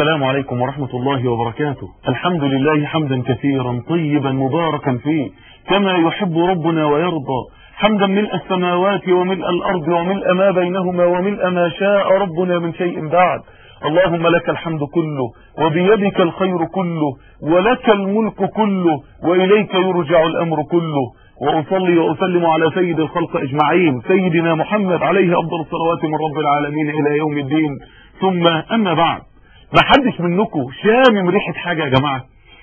السلام عليكم ورحمة الله وبركاته الحمد لله حمدا كثيرا طيبا مباركا فيه كما يحب ربنا ويرضى حمدا ملء السماوات وملء الأرض وملء ما بينهما وملء ما شاء ربنا من شيء بعد اللهم لك الحمد كله وبيدك الخير كله ولك الملك كله وإليك يرجع الأمر كله وأصلي وأسلم على سيد الخلق أجمعين سيدنا محمد عليه أفضل الصلوات من رب العالمين إلى يوم الدين ثم أما بعد ما حدش منكم شامم ريحة حاجة يا جماعة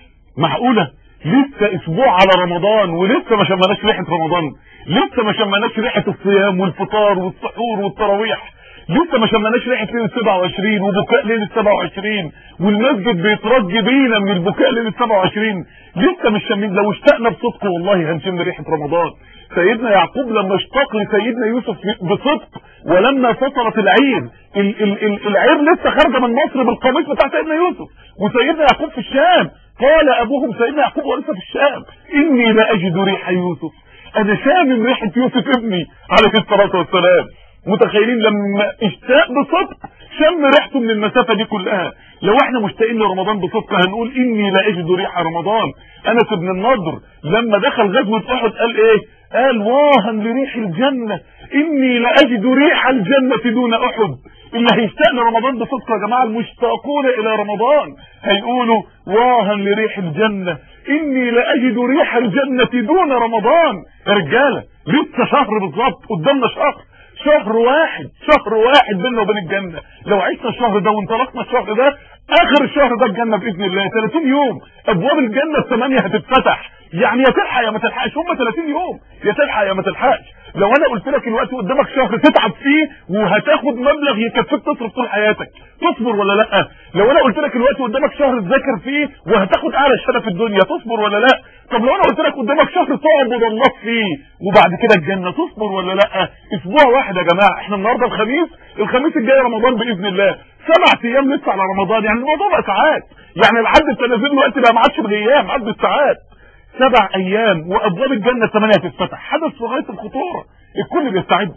معقولة لسه اسبوع على رمضان ولسه ما شمناش ريحة رمضان لسه ما شمناش ريحة الصيام والفطار والسحور والتراويح لسه ما شمناش ريحة ليلة 27 وبكاء ليلة 27 والمسجد بيترج بينا من البكاء ليلة 27 لسه مش شامين لو اشتقنا بصدق والله هنشم ريحة رمضان سيدنا يعقوب لما اشتاق لسيدنا يوسف بصدق ولما فطرت العير ال ال ال العير لسه خارجه من مصر بالقميص بتاع سيدنا يوسف وسيدنا يعقوب في الشام قال ابوهم سيدنا يعقوب ولسه في الشام اني لاجد ريح يوسف انا شامم ريحه يوسف ابني عليه الصلاه والسلام متخيلين لما اشتاق بصدق شم ريحته من المسافه دي كلها لو احنا مشتاقين لرمضان بصدق هنقول اني لاجد ريح رمضان انس بن النضر لما دخل غزوه احد قال ايه قال واها لريح الجنه اني لاجد ريح الجنه دون احد اللي هيشتاق لرمضان بصدق يا جماعه المشتاقون الى رمضان هيقولوا واها لريح الجنه اني لاجد ريح الجنه دون رمضان يا رجاله لسه شهر بالظبط قدامنا شهر شهر واحد شهر واحد بيننا وبين الجنة لو عشنا الشهر ده وانطلقنا الشهر ده اخر الشهر ده الجنة باذن الله 30 يوم ابواب الجنة الثمانية هتتفتح يعني يا تلحق يا ما تلحقش هم 30 يوم يا تلحق يا ما تلحقش لو انا قلت لك الوقت قدامك شهر تتعب فيه وهتاخد مبلغ يكفيك تصرف طول حياتك تصبر ولا لا لو انا قلت لك الوقت قدامك شهر تذاكر فيه وهتاخد اعلى شهاده في الدنيا تصبر ولا لا طب لو انا قلت لك قدامك شهر تعبد الله فيه وبعد كده الجنه تصبر ولا لا اسبوع واحد يا جماعه احنا النهارده الخميس الخميس الجاي رمضان باذن الله سبع ايام لسه على رمضان يعني الموضوع بقى ساعات يعني العد التنازل دلوقتي بقى ما عادش بالايام عد بالساعات سبع ايام وابواب الجنه الثمانيه هتتفتح حدث في غايه الخطوره الكل بيستعد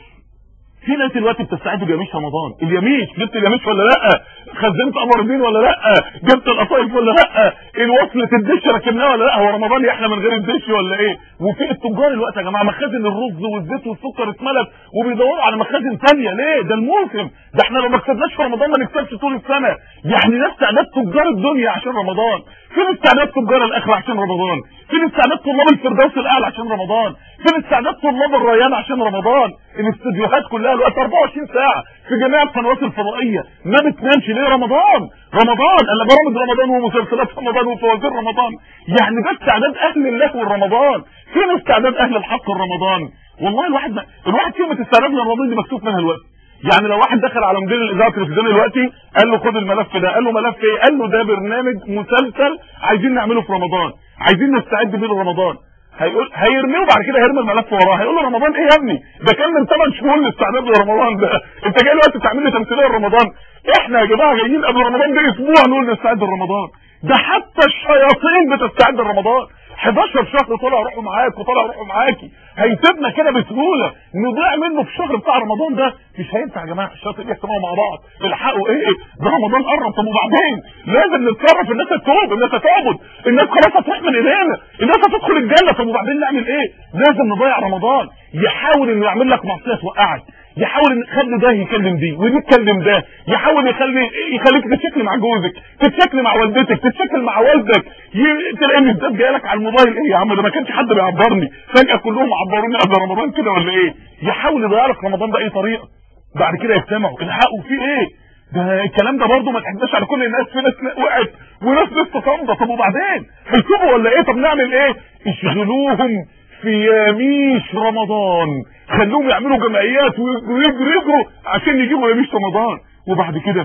في ناس دلوقتي بتستعد بيميش رمضان اليميش جبت اليميش ولا لا خزنت قمر الدين ولا لا جبت القصايف ولا لا الوصلة الدش ركبناها ولا لا هو رمضان يحلى من غير الدش ولا ايه وفي التجار الوقت يا جماعه مخازن الرز والزيت والسكر اتملت وبيدوروا على مخازن ثانيه ليه ده الموسم ده احنا لو ما كسبناش في رمضان ما نكسبش طول السنه يعني ناس استعداد تجار الدنيا عشان رمضان فين استعداد تجار الاخره عشان رمضان فين استعداد طلاب الفردوس الاعلى عشان رمضان فين استعداد طلاب الريان عشان رمضان الاستديوهات كلها الوقت 24 ساعه في جميع القنوات الفضائيه ما بتنامش ليه رمضان رمضان الا برامج رمضان ومسلسلات رمضان وفوازير رمضان يعني ده استعداد اهل الله والرمضان فين استعداد اهل الحق الرمضان والله الواحد ما الواحد كلمه استعداد لرمضان دي مكتوب منها الوقت يعني لو واحد دخل على مدير الاذاعه التلفزيونيه دلوقتي قال له خد الملف ده قال له ملف ايه قال له ده برنامج مسلسل عايزين نعمله في رمضان عايزين نستعد بيه لرمضان هيقول هيرميه وبعد كده هيرمي الملف وراه هيقول له رمضان ايه يا ابني ده كان من 8 شهور الاستعداد لرمضان ده انت جاي دلوقتي تعمل لي تمثيليه لرمضان احنا يا جماعه جايين قبل رمضان باسبوع نقول نستعد لرمضان ده حتى الشياطين بتستعد لرمضان 11 شهر طلع روحوا معاك وطلع روحوا معاكي هيسيبنا كده بسهوله نضيع منه في الشهر بتاع رمضان ده مش هينفع يا جماعه الشياطين يجتمعوا مع بعض الحقوا ايه ده رمضان قرب طب وبعدين لازم نتصرف الناس هتتوب الناس هتعبد الناس خلاص هتروح من ايدينا الناس هتدخل الجنه طب وبعدين نعمل ايه لازم نضيع رمضان يحاول انه يعمل لك معصيه توقعك يحاول ان يخلي ده يكلم دي ودي تكلم ده يحاول يخلي يخليك تتشكل مع جوزك تتشكل مع والدتك تتشكل مع والدك ي... تلاقي ان جاي لك على الموبايل ايه يا عم ده ما كانش حد بيعبرني فجاه كلهم عبروني قبل رمضان كده ولا ايه يحاول يضيع لك رمضان باي طريقه بعد كده يجتمعوا الحقوا في ايه ده الكلام ده برضه ما تحداش على كل الناس في ناس وقعت وناس لسه صامده طب وبعدين هيسيبوا ولا ايه طب نعمل ايه اشغلوهم في يميش رمضان خلوهم يعملوا جمعيات ويجروا يجروا عشان يجيبوا يميش رمضان وبعد كده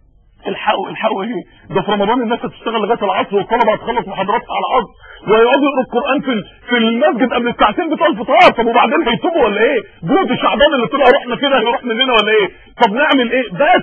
الحقوا الحقوا ايه ده في رمضان الناس هتشتغل لغايه العصر والطلبه هتخلص محاضراتها على العصر ويقعدوا يقروا القران في في المسجد قبل الساعتين بتوع الفطار طب وبعدين هيتوبوا ولا ايه؟ جود شعبان اللي طلع رحنا كده هيروح مننا ولا ايه؟ طب نعمل ايه؟ بس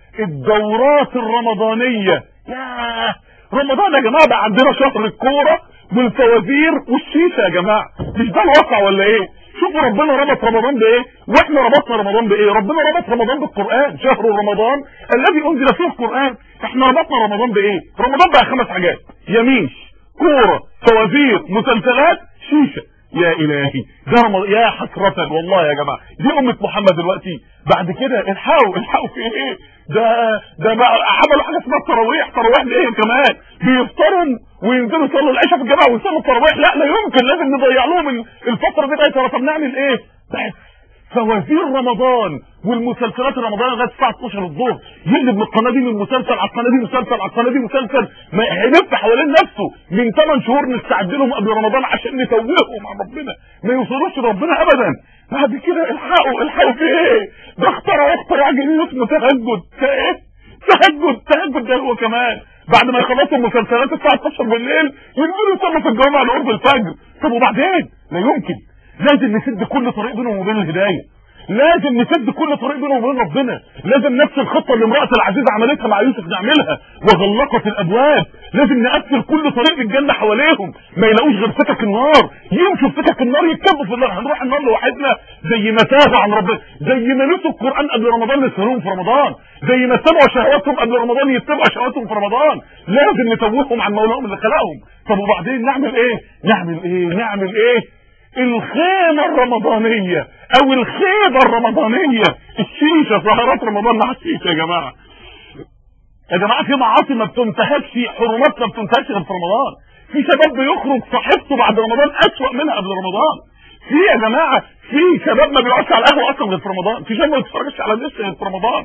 الدورات الرمضانيه ياه رمضان يا جماعه بقى عندنا شهر الكوره والفوازير والشيشه يا جماعه مش ده الواقع ولا ايه؟ شوفوا ربنا ربط رمضان بايه واحنا ربطنا رمضان بايه ربنا ربط رمضان بالقران شهر رمضان الذي انزل فيه القران احنا ربطنا رمضان بايه رمضان بقى خمس حاجات يميش كوره فوازير مسلسلات شيشه يا الهي ده رمضان يا حسرة والله يا جماعة دي امة محمد دلوقتي بعد كده الحقوا الحقوا في ايه ده ده بقى عملوا حاجة اسمها التراويح تراويح لايه كمان بيفطروا وينزلوا يصلوا العشاء في الجامعة ويصلوا التراويح لا لا يمكن لازم نضيع لهم الفترة دي بقى طب نعمل ايه بس فوازير رمضان والمسلسلات الرمضان لغايه الساعه 12 الظهر يقلب من القناه دي من مسلسل على القناه دي مسلسل على القناه دي مسلسل ما هيلف حوالين نفسه من 8 شهور نستعد لهم قبل رمضان عشان نتوههم عن ربنا ما يوصلوش لربنا ابدا بعد كده الحقوا الحقوا في ايه ده اخترعوا اختراع جديد اسمه تهجد ايه تهجد تهجد ده هو كمان بعد ما يخلصوا المسلسلات الساعه 12 بالليل ينزلوا يصلوا في الجامع لقرب الفجر طب وبعدين لا يمكن لازم نسد كل طريق بينهم وبين الهدايه لازم نسد كل طريق بينهم وبين ربنا لازم نفس الخطه اللي امراه العزيز عملتها مع يوسف نعملها وغلقت الابواب لازم نقفل كل طريق الجنه حواليهم ما يلاقوش غير سكك النار يمشوا في سكك النار يتكبوا في النار هنروح النار لوحدنا زي ما تاهوا عن ربنا زي ما نسوا القران قبل رمضان نسهلهم في رمضان زي ما اتبعوا شهواتهم قبل رمضان يتبعوا شهواتهم في رمضان لازم نتوههم عن مولاهم اللي خلقهم طب وبعدين نعمل ايه نعمل ايه نعمل ايه الخيمة الرمضانية او الخيبة الرمضانية الشيشة سهرات رمضان مع الشيشة يا جماعة يا جماعة في معاصي ما بتنتهكش حرمات ما بتنتهكش غير في رمضان في شباب بيخرج صحته بعد رمضان اسوأ منها قبل رمضان في يا جماعة في شباب ما بيقعدش على القهوة اصلا غير في رمضان في شباب ما بيتفرجش على الناس غير في رمضان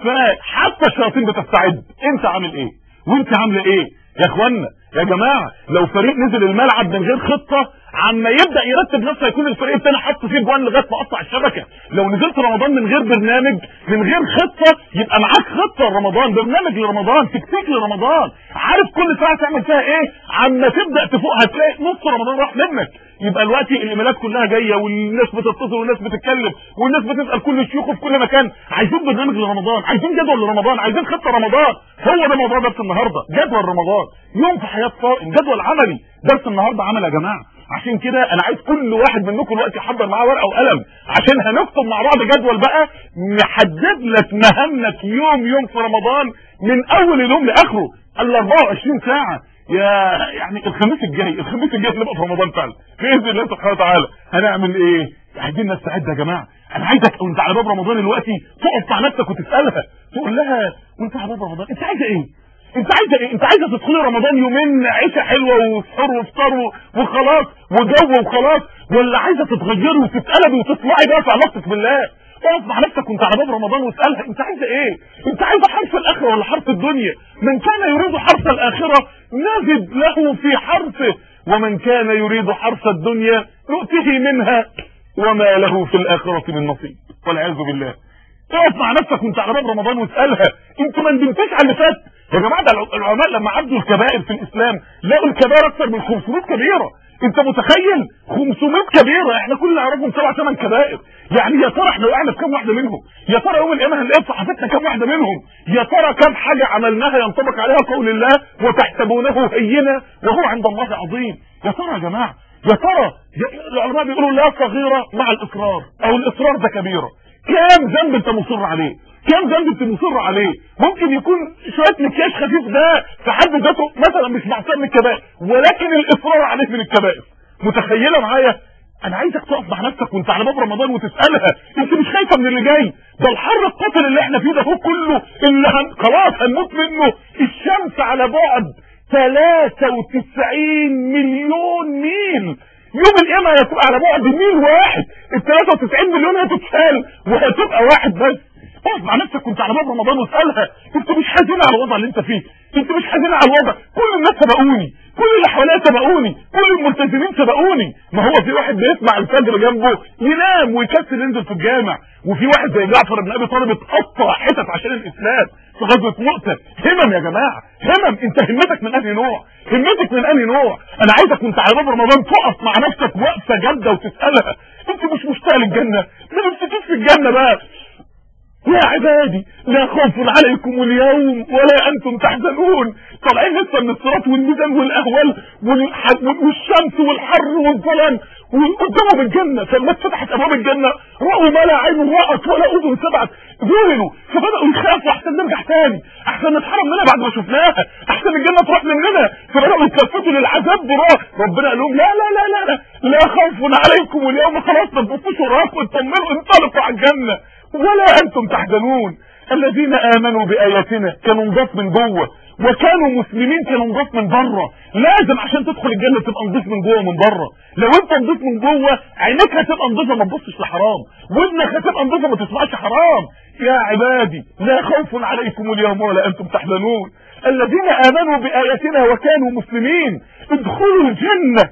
فحتى الشياطين بتستعد انت عامل ايه وانت عامله ايه يا اخوانا يا جماعه لو فريق نزل الملعب من غير خطه عما يبدا يرتب نفسه يكون الفريق الثاني حط فيه جوان لغايه ما قطع الشبكه لو نزلت رمضان من غير برنامج من غير خطه يبقى معاك خطه لرمضان برنامج لرمضان تكتيك لرمضان عارف كل ساعه تعمل فيها ايه عما تبدا تفوق هتلاقي نص رمضان راح منك يبقى دلوقتي الايميلات كلها جايه والناس بتتصل والناس بتتكلم والناس بتسال كل الشيوخ في كل مكان عايزين برنامج لرمضان عايزين جدول لرمضان عايزين خطه رمضان هو ده موضوع درس النهارده جدول رمضان يوم في حياه صائم جدول عملي درس النهارده عمل يا جماعه عشان كده انا عايز كل واحد منكم دلوقتي يحضر معاه ورقه وقلم عشان هنكتب مع بعض جدول بقى نحدد لك مهامك يوم يوم في رمضان من اول اليوم لاخره ال 24 ساعه يا يعني الخميس الجاي الخميس الجاي نبقى في رمضان فعلا باذن الله سبحانه وتعالى هنعمل ايه عايزين نستعد يا جماعه انا عايزك وانت على باب رمضان دلوقتي تقف مع نفسك وتسالها تقول لها وانت على باب رمضان انت عايزه ايه انت عايزه ايه انت عايزه تدخلي رمضان يومين عيشه حلوه وسحور وافطار وخلاص وجو وخلاص ولا عايزه تتغيري وتتقلبي وتطلعي بقى في علاقتك بالله اقف مع نفسك وانت على باب رمضان واسالها انت عايزه ايه انت عايزه حرف الاخره ولا حرف الدنيا من كان يريد حرف الاخره نجد له في حرفه ومن كان يريد حرف الدنيا نؤته منها وما له في الاخره من نصيب والعياذ بالله اقف مع نفسك وانت على باب رمضان واسالها انتوا ما ندمتوش على اللي فات يا جماعه ده العلماء لما عدوا الكبائر في الاسلام لقوا الكبائر اكثر من 500 كبيره انت متخيل 500 كبيره احنا كل اللي نعرفهم سبع ثمان كبائر يعني يا ترى احنا وقعنا في كام واحده منهم يا ترى يوم القيامه هنلاقي في صحيفتنا كام واحده منهم يا ترى كام حاجه عملناها ينطبق عليها قول الله وتحسبونه هينا وهو عند الله عظيم يا ترى يا جماعه يا ترى العلماء بيقولوا لا صغيره مع الاصرار او الاصرار ده كبيره كام ذنب انت مصر عليه كام ذنب انت مصر عليه ممكن يكون شويه مكياج خفيف ده في حد ذاته مثلا مش معصيه من الكبائر ولكن الاصرار عليه من الكبائر متخيله معايا انا عايزك تقف مع نفسك وانت على باب رمضان وتسالها انت مش خايفه من اللي جاي ده الحر القاتل اللي احنا فيه ده هو كله اللي هن... خلاص هنموت منه الشمس على بعد 93 مليون ميل يوم القيامه هتبقى على بعد ميل واحد ال 93 مليون هتتشال وهتبقى واحد بس اقف مع نفسك وانت على باب رمضان واسالها انت مش حزين على الوضع اللي انت فيه انت مش حزين على الوضع كل الناس سبقوني كل اللي حواليا سبقوني كل الملتزمين سبقوني ما هو في واحد بيسمع الفجر جنبه ينام ويكسل ينزل في الجامع وفي واحد زي جعفر بن ابي طالب اتقطع حتت عشان الاسلام في غزوه مؤتة همم يا جماعه همم انت همتك من انهي نوع همتك من انهي نوع انا عايزك وانت على باب رمضان تقف مع نفسك وقفه جاده وتسالها انت مش مشتاق للجنه ما نفسكيش في الجنه بقى يا عبادي لا خوف عليكم اليوم ولا انتم تحزنون طالعين لسه من الصراط والميزان والاهوال والح- والشمس والحر والظلام وقدامهم الجنه فلما اتفتحت ابواب الجنه راوا ما لا عين رات ولا اذن سمعت ذهلوا فبداوا يخافوا احسن نرجع تاني احسن نتحرم منها بعد ما شفناها احسن الجنه تروح مننا فبداوا يتلفتوا للعذاب براه ربنا قال لهم لا لا لا لا لا لا خوف عليكم اليوم خلاص ما تبصوش وراكم اطمنوا انطلقوا على الجنه ولا انتم تحزنون الذين امنوا باياتنا كانوا نضاف من جوه وكانوا مسلمين كانوا نضاف من بره لازم عشان تدخل الجنه تبقى نضيف من جوه ومن بره لو انت نضيف من جوه عينك هتبقى نضيفه ما تبصش لحرام ودنك هتبقى نضيفه ما تسمعش حرام يا عبادي لا خوف عليكم اليوم ولا انتم تحزنون الذين امنوا باياتنا وكانوا مسلمين ادخلوا الجنه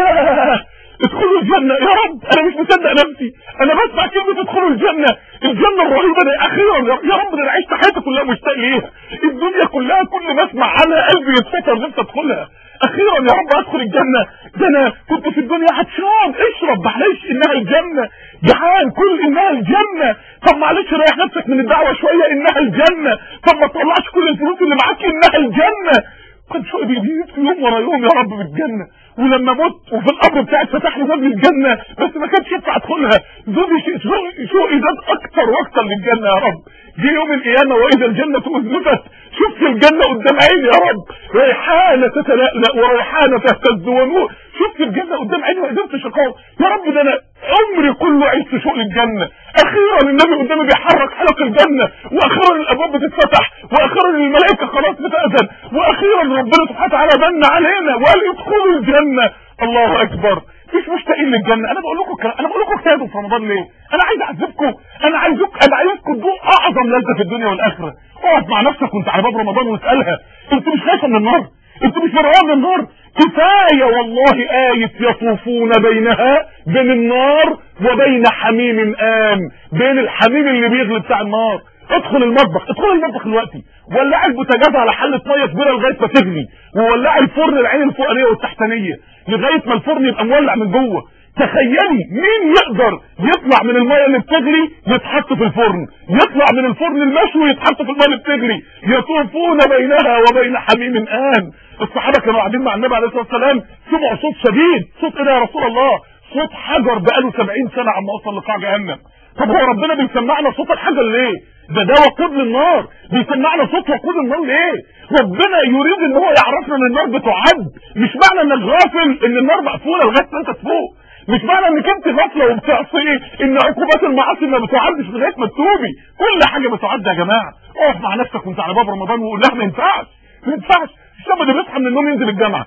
يا ادخلوا الجنة يا رب انا مش مصدق نفسي انا بسمع كلمة ادخلوا الجنة الجنة الرهيبة دي اخيرا يا رب ده انا عشت حياتي كلها مشتاق ليها الدنيا كلها كل ما اسمع عنها قلبي يتفطر نفسي ادخلها اخيرا يا رب ادخل الجنة ده انا كنت في الدنيا عطشان اشرب معلش انها الجنة جعان كل انها الجنة طب معلش ريح نفسك من الدعوة شوية انها الجنة طب ما تطلعش كل الفلوس اللي معاك انها الجنة كنت شوقي بيزيد يوم ورا يوم يا رب بالجنة ولما مت وفي القبر بتاعي فتح لي باب الجنة بس ما كانش ينفع ادخلها زوجي شيء- شوقي شوقي زاد اكتر واكتر للجنة يا رب جه يوم القيامة واذا الجنة ازلفت شفت الجنة قدام عيني يا رب ريحانة تتلألأ وريحانة تهتز ونور شفت الجنة قدام عيني ما قدرتش اقاوم يا رب ده انا عمري كله عشت شوق الجنة اخيرا النبي قدامي بيحرك حلق الجنة واخيرا الابواب بتتفتح واخيرا الملائكة خلاص بتأذن واخيرا ربنا سبحانه وتعالى من علينا وقال ادخلوا الجنة الله اكبر مش مشتاقين للجنة انا بقول لكم الكلام- انا بقول لكم كتابوا في رمضان ليه انا عايز اعذبكم انا عايزك انا عايزكم تدوق اعظم لذة في الدنيا والاخرة اقعد مع نفسك وانت على باب رمضان واسالها انت مش خايفه من النار انت مش مرعوب من النار كفايه والله آية يطوفون بينها بين النار وبين حميم آن بين الحميم اللي بيغلي بتاع النار ادخل المطبخ ادخل المطبخ دلوقتي ولع البوتاجاز على حله ميه كبيره لغايه ما تغلي وولع الفرن العين الفوقانيه والتحتانيه لغايه ما الفرن يبقى مولع من جوه تخيلي مين يقدر يطلع من الميه اللي بتغلي يتحط في الفرن يطلع من الفرن المشوي يتحط في الميه اللي بتغلي يطوفون بينها وبين حميم آن الصحابه كانوا قاعدين مع النبي عليه الصلاه والسلام سمعوا صوت شديد صوت ايه ده يا رسول الله صوت حجر بقاله 70 سنه عما وصل لقاع جهنم طب هو ربنا بيسمعنا صوت الحجر ليه ده ده وقود للنار بيسمعنا صوت وقود النار ليه ربنا يريد ان هو يعرفنا ان النار بتعد مش معنى انك غافل ان النار مقفوله لغايه ما انت تفوق مش معنى انك انت غافله وبتعصي ان عقوبات المعاصي ما بتعدش لغايه ما تتوبي كل حاجه بتعد يا جماعه اقف مع نفسك وانت على باب رمضان وقول لها ما ينفعش ما ينفعش الشاب اللي بيصحى من النوم ينزل الجامعه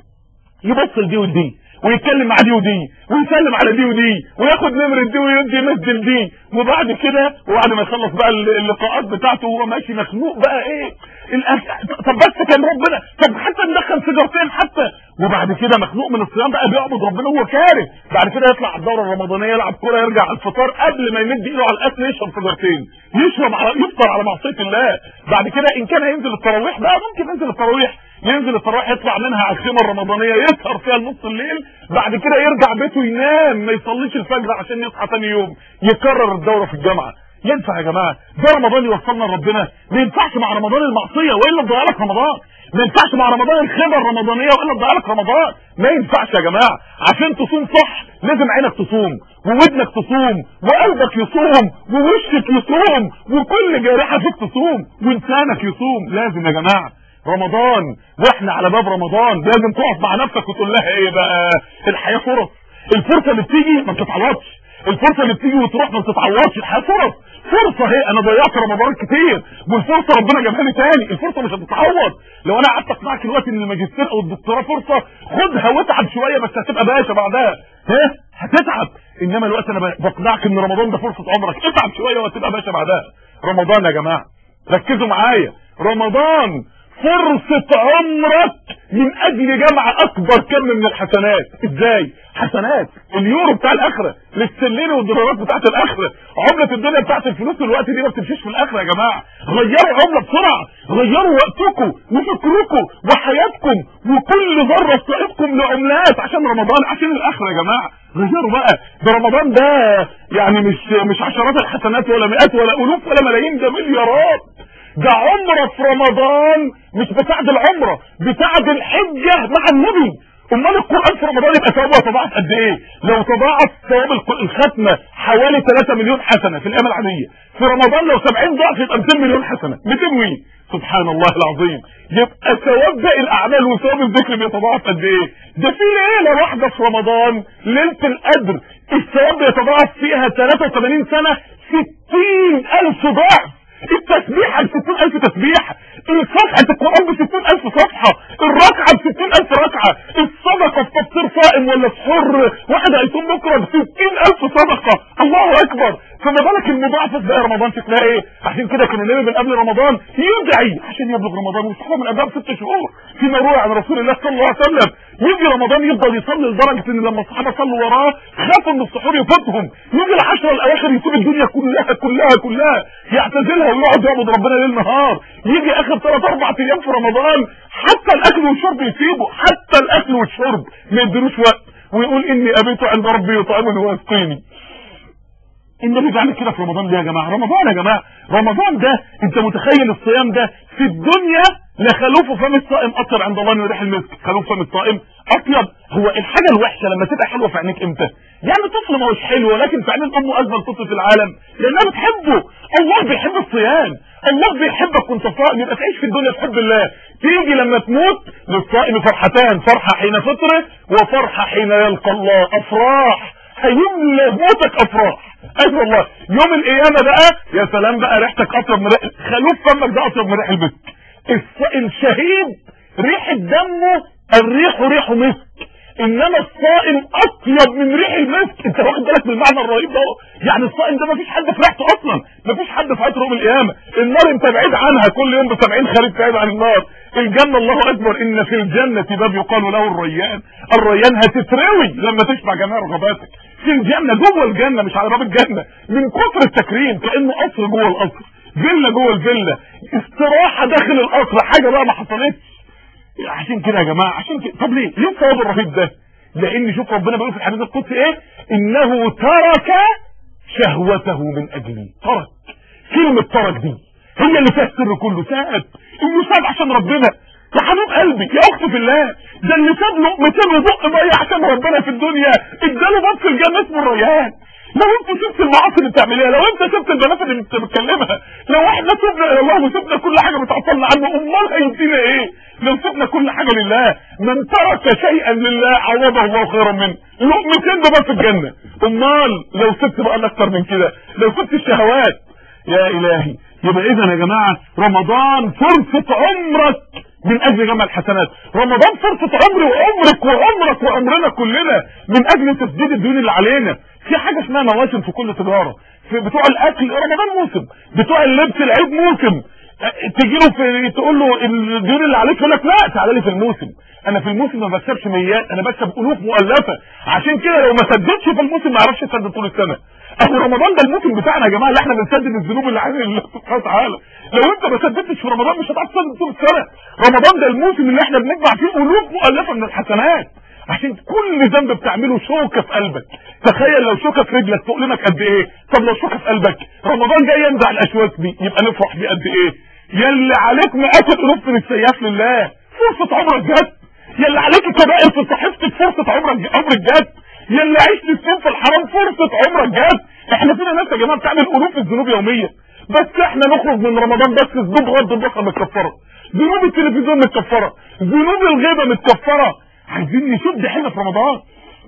يبص لدي ودي ويتكلم مع دي ودي ويسلم على دي ودي وياخد نمرة دي ويدي مسجل دي وبعد كده وبعد ما يخلص بقى اللقاءات بتاعته وهو ماشي مخنوق بقى ايه الأك... طب بس كان ربنا طب حتى ندخل سيجارتين حتى وبعد كده مخنوق من الصيام بقى بيعبد ربنا وهو كاره بعد كده يطلع على الدوره الرمضانيه يلعب كوره يرجع على الفطار قبل ما يمد ايده على الاكل يشرب سيجارتين يشرب على يفطر على معصيه الله بعد كده ان كان هينزل التراويح بقى ممكن ينزل التراويح ينزل التراويح يطلع منها على الخيمه الرمضانيه يسهر فيها لنص الليل بعد كده يرجع بيته ينام ما يصليش الفجر عشان يصحى ثاني يوم يكرر الدوره في الجامعه ينفع يا جماعه ده رمضان يوصلنا لربنا ما ينفعش مع رمضان المعصيه والا تضيع لك رمضان ما ينفعش مع رمضان الخيمه الرمضانيه والا تضيع لك رمضان ما ينفعش يا جماعه عشان تصوم صح لازم عينك تصوم وودنك تصوم وقلبك يصوم ووشك يصوم وكل جارحه فيك تصوم ولسانك يصوم لازم يا جماعه رمضان واحنا على باب رمضان لازم تقف مع نفسك وتقول لها ايه بقى الحياه فرص الفرصه اللي بتيجي ما بتتعوضش الفرصه اللي بتيجي وتروح ما بتتعوضش الحياه فرص فرصه هي انا ضيعت رمضان كتير والفرصه ربنا جابها لي تاني الفرصه مش هتتعوض لو انا قعدت اقنعك دلوقتي ان الماجستير او الدكتوراه فرصه خدها واتعب شويه بس هتبقى باشا بعدها ها هتتعب انما الوقت انا بقنعك ان رمضان ده فرصه عمرك اتعب شويه وهتبقى باشا بعدها رمضان يا جماعه ركزوا معايا رمضان فرصة عمرك من اجل جمع اكبر كم من الحسنات ازاي حسنات اليورو بتاع الاخرة للسلين والدولارات بتاعت الاخرة عملة الدنيا بتاعت الفلوس الوقت دي ما بتمشيش في الاخرة يا جماعة غيروا عملة بسرعة غيروا وقتكم وفكركم وحياتكم وكل ذرة في طريقكم لعملات عشان رمضان عشان الاخرة يا جماعة غيروا بقى ده رمضان ده يعني مش مش عشرات الحسنات ولا مئات ولا الوف ولا ملايين ده مليارات ده عمره في رمضان مش بتاعت العمره بتاعت الحجه مع النبي امال القران في رمضان يبقى ثوابه تضاعف قد ايه لو تضاعف ثواب الختمه حوالي 3 مليون حسنه في الايام العاديه في رمضان لو 70 ضعف يبقى 200 مليون حسنه 200 وي سبحان الله العظيم يبقى ثواب باقي الاعمال وثواب الذكر بيتضاعف قد ايه ده في ليله واحده في رمضان ليله القدر الثواب بيتضاعف فيها 83 سنه 60000 ضعف التسبيحة ب 60000 تسبيحة صفحة القرآن ب 60000 صفحة الركعة ب 60000 ركعة الصدقة في تفطير صائم ولا سحور واحد هيصوم بكرة ب 60000 صدقة الله أكبر فما بالك المضاعفة في رمضان شكلها ايه عشان كده كان النبي من قبل رمضان يدعي عشان يبلغ رمضان والصحابة من قبلها بست شهور في مروع عن رسول الله صلى الله عليه وسلم يجي رمضان يفضل يصلي لدرجة ان لما الصحابة صلوا وراه خافوا ان السحور يفوتهم يجي العشرة الاواخر يسيب الدنيا كلها كلها كلها يعتزلها ويقعد يعبد ربنا ليل نهار يجي اخر ثلاث اربع ايام في رمضان حتى الاكل والشرب يسيبه حتى الاكل والشرب ما يديلوش وقت ويقول اني ابيت عند ربي يطعمني ويسقيني النبي بيعمل كده في رمضان ليه يا جماعه رمضان يا جماعه رمضان ده انت متخيل الصيام ده في الدنيا لخلوف فم الصائم اطيب عند الله من ريح المسك خلوف فم الصائم اطيب هو الحاجه الوحشه لما تبقى حلوه في عينيك امتى يعني طفل ما هوش حلو ولكن في عينين امه اجمل طفل في العالم لانها بتحبه الله بيحب الصيام الله بيحبك وانت صائم يبقى تعيش في الدنيا بحب الله تيجي لما تموت للصائم فرحتان فرحه حين فطره وفرحه حين يلقى الله افراح هيملى موتك افراح ايوه والله يوم القيامه بقى يا سلام بقى ريحتك اطيب من ريح خلوف فمك ده اطيب من ريح المسك الشهيد ريحه دمه الريح ريح مسك انما الصائم اطيب من ريح المسك انت واخد بالك من المعنى الرهيب ده يعني الصائم ده مفيش حد في ريحته اصلا مفيش حد في عطر يوم القيامه النار انت بعيد عنها كل يوم ب 70 خريف بعيد عن النار الجنه الله اكبر ان في الجنه باب يقال له الريان الريان هتتروي لما تشبع جميع رغباتك في الجنه جوه الجنه مش على باب الجنه من كتر التكريم كانه قصر جوه القصر فيلا جوه الفيلا استراحه داخل القصر حاجه بقى ما حصلتش عشان كده يا جماعه عشان كده طب ليه ليه الثواب الرهيب ده لان شوف ربنا بيقول في الحديث القدسي ايه انه ترك شهوته من اجلي ترك كلمه ترك دي هي اللي فيها السر كله ساب انه ساب عشان ربنا يا حبيب قلبي يا اختي في الله ده اللي ساب لقمتين وبق ميه عشان ربنا في الدنيا اداله بط الجنه اسمه الريان لو انت سبت المعاصي اللي بتعمليها لو انت سبت البنات اللي انت بتكلمها لو احنا سبنا الى الله وسبنا كل حاجه بتعطلنا عنه امال هيدينا ايه لو سبنا كل حاجه لله من ترك شيئا لله عوضه الله خيرا منه لقمتين ده بس الجنه امال لو سبت بقى اكتر من كده لو سبت الشهوات يا الهي يبقى اذا يا جماعه رمضان فرصه عمرك من اجل جمع الحسنات رمضان فرصه عمري وعمرك وعمرك وعمرنا كلنا من اجل تسديد الديون اللي علينا في حاجه اسمها مواسم في كل تجاره في بتوع الاكل رمضان موسم بتوع اللبس العيد موسم تجي له في تقول له الديون اللي عليك يقول لك لا تعالى لي في الموسم انا في الموسم ما بكسبش ميات انا بكسب الوف مؤلفه عشان كده لو ما سددتش في الموسم ما اعرفش اسدد طول السنه اهو رمضان ده الموسم بتاعنا يا جماعه اللي احنا بنسدد الذنوب اللي علينا لله سبحانه وتعالى لو انت ما سددتش في رمضان مش هتعرف تسدد طول السنه رمضان ده الموسم اللي احنا بنجمع فيه الوف مؤلفه من الحسنات عشان كل ذنب بتعمله شوكه في قلبك تخيل لو شوكه في رجلك تؤلمك قد ايه طب لو شوكه في قلبك رمضان جاي ينزع الاشواك دي يبقى نفرح بيه قد ايه يلي عليك مئات الالوف من السيئات لله فرصه عمرك جت يلي عليك كبائر في صحيفتك فرصه عمرك عمرك جت يلي عشت سنين في الحرام فرصه عمرك جت احنا فينا ناس يا جماعه بتعمل الوف الذنوب يوميا بس احنا نخرج من رمضان بس ذنوب غض البصر متكفره ذنوب التلفزيون متكفره ذنوب الغيبه متكفره عايزين نشد حيلنا في رمضان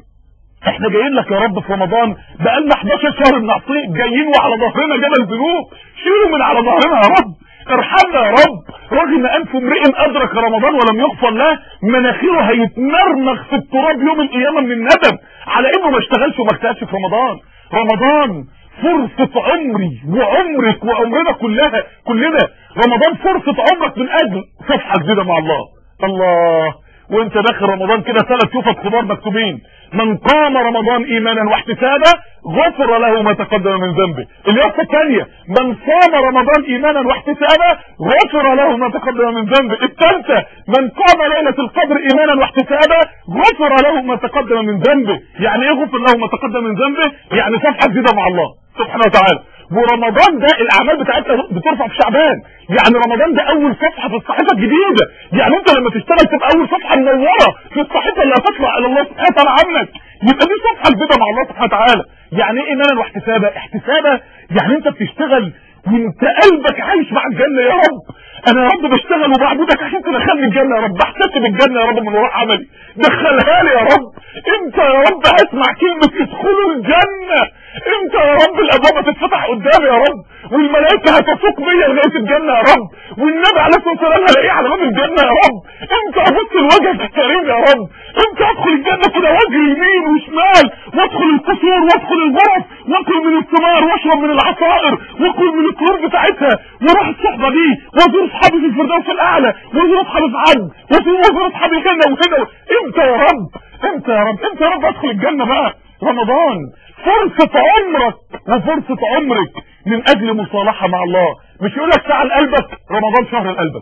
احنا جايين لك يا رب في رمضان بقالنا 11 شهر بنعصيك جايين وعلى ظهرنا جبل ذنوب شيلوا من على ظهرنا يا رب ارحمنا يا رب رغم انف امرئ ادرك رمضان ولم يغفر له مناخيره هيتمرمغ في التراب يوم القيامه من الندم على انه ما اشتغلش وما اجتهدش في رمضان رمضان فرصة عمري وعمرك وعمرنا كلها كلنا رمضان فرصة عمرك من اجل صفحة جديدة مع الله الله وانت داخل رمضان كده ثلاث يوفط خضار مكتوبين من قام رمضان ايمانا واحتسابا غفر له ما تقدم من ذنبه اليافطه الثانيه من صام رمضان ايمانا واحتسابا غفر له ما تقدم من ذنبه الثالثه من قام ليله القدر ايمانا واحتسابا غفر له ما تقدم من ذنبه يعني ايه غفر له ما تقدم من ذنبه يعني صفحه جديده مع الله سبحانه وتعالى ورمضان ده الاعمال بتاعتها بترفع في شعبان يعني رمضان ده اول صفحه في الصحيفه الجديده يعني انت لما تشتغل تبقى اول صفحه منوره في الصحيفه اللي هتطلع الى الله سبحانه وتعالى عنك يبقى دي صفحه جديده مع الله سبحانه وتعالى يعني ايه ايمانا واحتسابا احتسابا يعني انت بتشتغل وانت قلبك عايش مع الجنه يا رب انا يا رب بشتغل وبعبدك عشان تدخلني الجنه يا رب بحتسب الجنه يا رب من وراء عملي دخلها لي يا رب انت يا رب اسمع كلمه ادخلوا الجنه انت يا رب الابواب هتتفتح قدامي يا رب والملائكه هتسوق بيا لغايه الجنه يا رب والنبي عليه الصلاه والسلام هلاقيه على باب الجنه يا رب انت ابص لوجهك الكريم يا رب انت ادخل الجنه كده واجري يمين وشمال وادخل القصور وادخل الغرف واكل من الثمار واشرب من العصائر واكل من الطيور بتاعتها واروح الصحبه دي وازور اصحابي في الفردوس الاعلى وازور اصحابي في عد وازور اصحابي هنا وهنا امتى يا رب امتى يا رب امتى يا رب ادخل الجنه بقى رمضان فرصة عمرك وفرصة عمرك من اجل مصالحة مع الله مش يقول لك ساعة لقلبك رمضان شهر لقلبك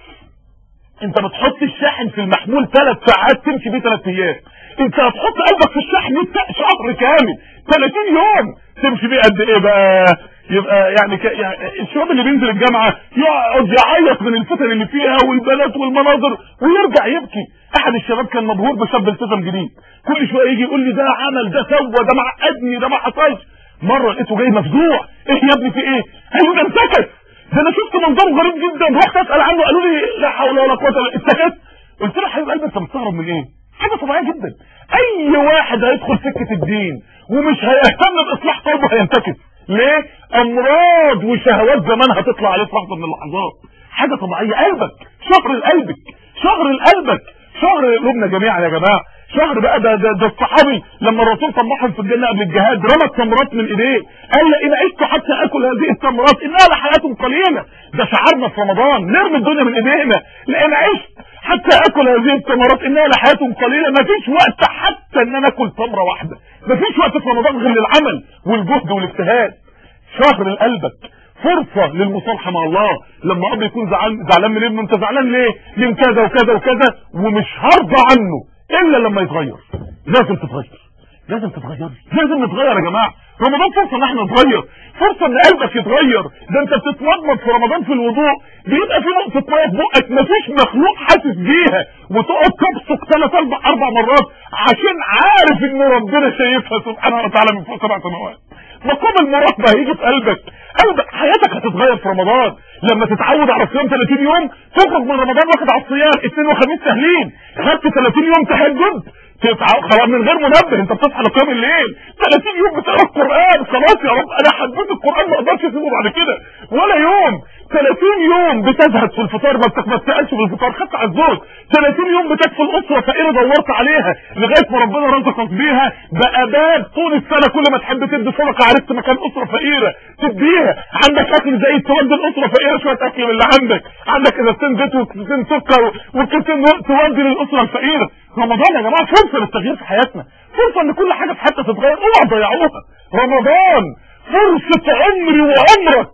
انت بتحط الشاحن في المحمول ثلاث ساعات تمشي بيه ثلاث ايام انت هتحط قلبك في الشحن شهر كامل 30 يوم تمشي بيه قد ايه بقى يبقى يعني, ك... يعني الشباب اللي بينزل الجامعه يقعد يعيط من الفتن اللي فيها والبنات والمناظر ويرجع يبكي احد الشباب كان مبهور بشاب التزم جديد كل شويه يجي يقول لي ده عمل ده سوى ده معقدني ده ما حصلش مره لقيته جاي مفزوع ايه يا ابني في ايه؟ قال ده انتكس ده انا شفت منظره غريب جدا رحت اسال عنه قالوا لي لا حول ولا قوه الا اتكت قلت له حبيب قلبي انت مستغرب من ايه؟ حاجه طبيعيه جدا اي واحد هيدخل سكه الدين ومش هيهتم باصلاح قلبه هينتكس ليه امراض وشهوات زمان هتطلع عليه في لحظه من اللحظات حاجه طبيعيه قلبك شهر لقلبك شهر لقلبك شهر قلوبنا جميعا يا جماعه شهر بقى ده ده, ده الصحابي لما الرسول طمعهم في الجنه قبل الجهاد رمى التمرات من ايديه قال ان عشت حتى اكل هذه التمرات انها لحياه قليله ده شعارنا في رمضان نرمي الدنيا من ايدينا لان عشت حتى اكل هذه التمرات انها لحياه قليله مفيش وقت حتى ان انا اكل تمره واحده مفيش وقت في رمضان غير للعمل والجهد والاجتهاد شهر لقلبك فرصة للمصالحة مع الله لما اب يكون زعلان زعلان من ابنه انت زعلان ليه من كذا وكذا وكذا ومش هرضى عنه الا لما يتغير لازم تتغير لازم تتغير لازم نتغير يا جماعه رمضان فرصه ان احنا نتغير فرصه ان قلبك يتغير ده انت بتتمضمض في رمضان في الوضوء بيبقى في نقطه ميه في بقك مفيش مخلوق حاسس بيها وتقعد تبصق ثلاث اربع اربع مرات عشان عارف ان ربنا شايفها سبحانه وتعالى من فوق سبع سماوات مقام المراقبه هيجي في قلبك قلبك حياتك هتتغير في رمضان لما تتعود على الصيام 30 يوم تخرج من رمضان واخد على الصيام اثنين وخميس سهلين خدت 30 يوم تهجد خلاص من غير منبه انت بتصحى لقيام الليل 30 يوم بتقرا القران خلاص يا رب انا حبيت القران ما اقدرش اسيبه بعد كده ولا يوم 30 يوم بتزهد في الفطار ما بتتمتعش بالفطار خدت على الزوج 30 يوم بتكفل اسره فقيره دورت عليها لغايه ما ربنا رزقك بيها بقى باب طول السنه كل ما تحب تدي صدقه عرفت مكان اسره فقيره تديها عندك اكل زي تودي الاسره فقيره شويه اكل من اللي عندك عندك ازازتين زيت وكيسين سكر وكيسين تودي للاسره الفقيره رمضان يا جماعه فرصه للتغيير في حياتنا فرصه ان كل حاجه في حياتنا تتغير اوعى تضيعوها رمضان فرصه عمري وعمرك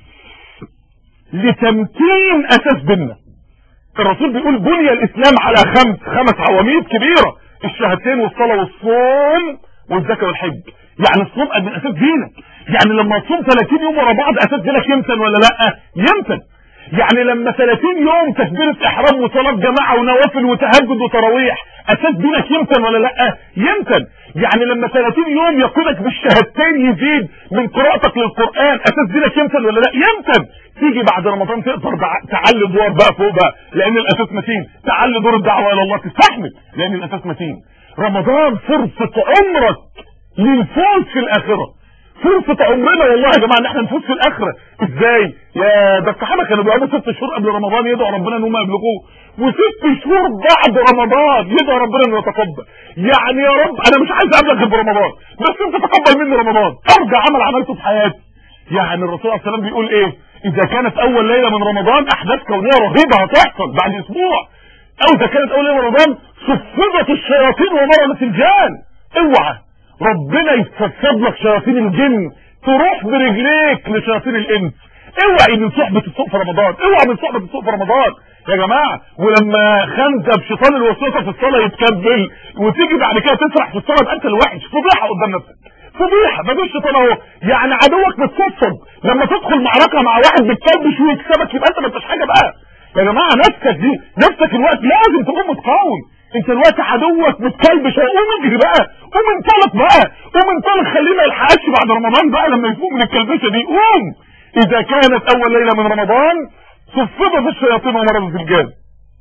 لتمكين اساس ديننا الرسول بيقول بني الاسلام على خمس خمس عواميد كبيره الشهادتين والصلاه والصوم والزكاه والحج يعني الصوم من اساس دينك يعني لما تصوم 30 يوم ورا بعض اساس دينك يمتن ولا لا يمتن يعني لما 30 يوم تكبيرة احرام وصلاة جماعة ونوافل وتهجد وتراويح اساس دينك يمتن ولا لا يمتن يعني لما 30 يوم يقودك بالشهادتين يزيد من قراءتك للقرآن اساس دينك يمتن ولا لا يمتن تيجي بعد رمضان تقدر تعلي دور بقى فوق بقى لان الاساس متين تعلي دور الدعوة الى الله تستحمل لان الاساس متين رمضان فرصة عمرك للفوز في الاخره فرصة عمرنا والله يا جماعة ان احنا نفوز في الاخرة ازاي يا ده الصحابة كانوا بيقعدوا ست شهور قبل رمضان يدعوا ربنا ان هم يبلغوه وست شهور بعد رمضان يدعوا ربنا انه يتقبل يعني يا رب انا مش عايز اقابلك غير برمضان بس انت تقبل مني رمضان ارجع عمل عملته في حياتي يعني الرسول صلى الله عليه وسلم بيقول ايه اذا كانت اول ليلة من رمضان احداث كونية رهيبة هتحصل بعد اسبوع او اذا كانت اول ليله رمضان صفدت الشياطين ومرضت الجان اوعى ربنا يتصفد لك شياطين الجن تروح برجليك لشياطين الانس اوعي من صحبة السوق في رمضان اوعي من صحبة السوق في رمضان يا جماعة ولما خنزب شيطان الوسوسة في الصلاة يتكبل وتيجي بعد كده تسرح في الصلاة انت الوحش فضيحة قدام نفسك فضيحة ما جوش شيطان اهو يعني عدوك متصفد لما تدخل معركة مع واحد بتكبش ويكسبك يبقى انت ما انتش حاجة بقى يا جماعة نفسك دي نفسك الوقت لازم تكون متقاوم انت الوقت عدوك متكلبش قوم اجري بقى قوم انطلق بقى قوم انطلق خليه ما يلحقش بعد رمضان بقى لما يفوق من الكلبشه دي قوم اذا كانت اول ليله من رمضان صفدت الشياطين ومرضت الجان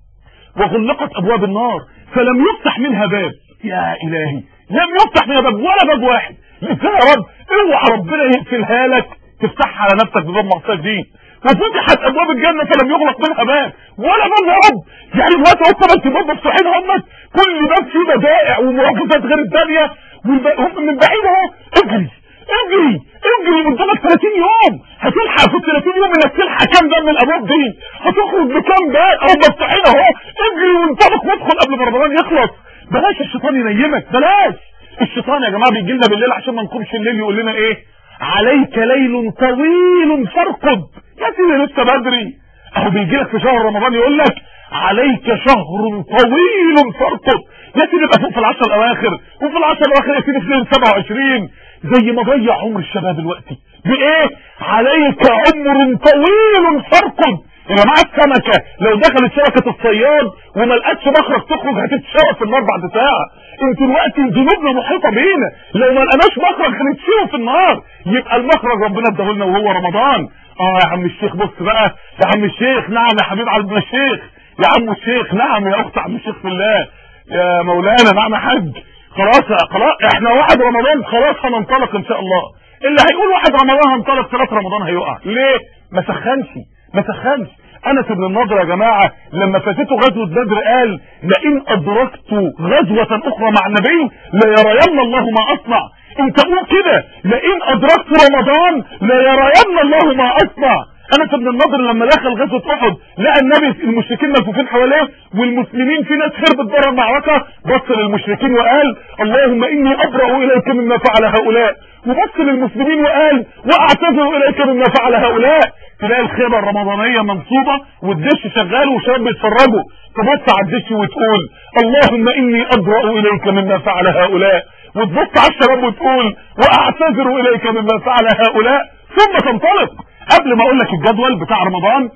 وغلقت ابواب النار فلم يفتح منها باب يا الهي لم يفتح منها باب ولا باب واحد ازاي يا رب اوعى ربنا يقفلها لك تفتحها على نفسك بباب معصيه دي وفتحت ابواب الجنه فلم يغلق منها باب ولا باب يا رب يعني دلوقتي هم ثمان باب مفتوحين هم كل باب فيه بدائع ومعجزات غير الثانيه هم من بعيد اهو اجري اجري اجري قدامك 30 يوم هتلحق في ال 30 يوم انك تلحق كام باب من الابواب دي هتخرج بكام باب او مفتوحين اهو اجري وانطلق وادخل قبل ما رمضان يخلص بلاش الشيطان ينيمك بلاش الشيطان يا جماعه بيجي لنا بالليل عشان ما نقومش الليل يقول لنا ايه عليك ليل طويل فارقد يا سيدي لسه بدري اهو بيجي لك في شهر رمضان يقول لك عليك شهر طويل فارقد يا سيدي يبقى فوق في العشر الاواخر وفي العشر الاواخر يا سيدي في ليله 27 زي ما ضيع عمر الشباب دلوقتي بايه عليك عمر طويل فارقد يا جماعه السمكه لو دخلت شبكه الصياد وما لقتش مخرج تخرج هتتشوى في النار بعد ساعه انتوا دلوقتي ذنوبنا محيطه بينا لو ما لقناش مخرج هنتشوى في النار يبقى المخرج ربنا اداهولنا وهو رمضان اه يا عم الشيخ بص بقى يا عم الشيخ نعم يا حبيب عبد الشيخ يا عم الشيخ نعم يا اخت عم الشيخ في الله يا مولانا نعم يا حاج خلاص خلاص احنا واحد رمضان خلاص هننطلق ان شاء الله اللي هيقول واحد رمضان هنطلق ثلاث رمضان هيقع ليه ما سخنش ما سخنش انس بن النضر يا جماعه لما فاتته غزوه بدر قال لئن ادركت غزوه اخرى مع النبي ليرين الله ما اصنع انت قول كده لئن ادركت رمضان ليرين الله ما اصنع انس بن النضر لما دخل غزوه احد لقى النبي المشركين ملفوفين حواليه والمسلمين في ناس هربت بره المعركه بص للمشركين وقال اللهم اني ابرا اليك مما فعل هؤلاء وبص للمسلمين وقال واعتذر اليك مما فعل هؤلاء تلاقي الخيمه الرمضانيه منصوبه والدش شغال وشباب بيتفرجوا تبص على الدش وتقول اللهم اني ابرا اليك مما فعل هؤلاء وتبص على الشباب وتقول واعتذر اليك مما فعل هؤلاء ثم تنطلق قبل ما اقول لك الجدول بتاع رمضان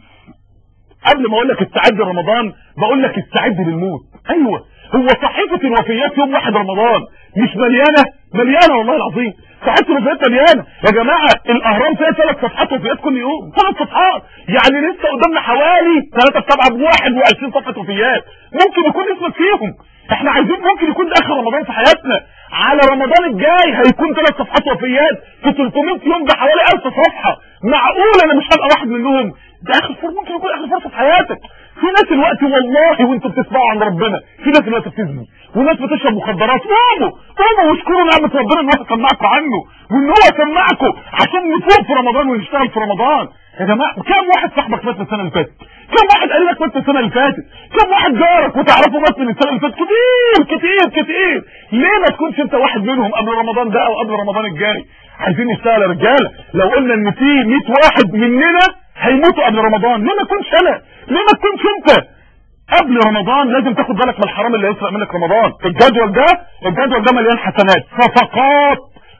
قبل ما اقول لك استعد لرمضان بقول لك استعد للموت ايوه هو صحيفه الوفيات يوم واحد رمضان مش مليانه مليانه والله العظيم صحيفه الوفيات مليانه يا جماعه الاهرام فيها ثلاث صفحات وفيات كل يوم ثلاث صفحات يعني لسه قدامنا حوالي 3 في 7 ب 21 صفحه وفيات ممكن يكون اسمك فيهم احنا عايزين ممكن يكون ده اخر رمضان في حياتنا على رمضان الجاي هيكون ثلاث صفحات وفيات في 300 يوم ده حوالي 1000 صفحه معقول انا مش هبقى واحد منهم ده اخر فرصه ممكن يكون اخر فرصه في حياتك في ناس الوقت والله وانتوا بتسمعوا عن ربنا في ناس الوقت بتزني وناس بتشرب مخدرات قوموا قوموا واشكروا نعمه ربنا ان هو سمعكم عنه وان هو سمعكم عشان نفوق في رمضان ونشتغل في رمضان يا جماعه كم واحد صاحبك مات السنه اللي فاتت كم واحد قال لك مات السنه اللي فاتت كم واحد جارك وتعرفه مات من السنه اللي فاتت كتير كتير كتير ليه ما تكونش انت واحد منهم قبل رمضان ده او قبل رمضان الجاي عايزين نشتغل يا رجاله لو قلنا ان في 100 واحد مننا هيموتوا قبل رمضان ليه ما تكونش انا ليه ما تكونش انت قبل رمضان لازم تاخد بالك من الحرام اللي هيسرق منك رمضان الجدول ده الجدول ده مليان حسنات صفقات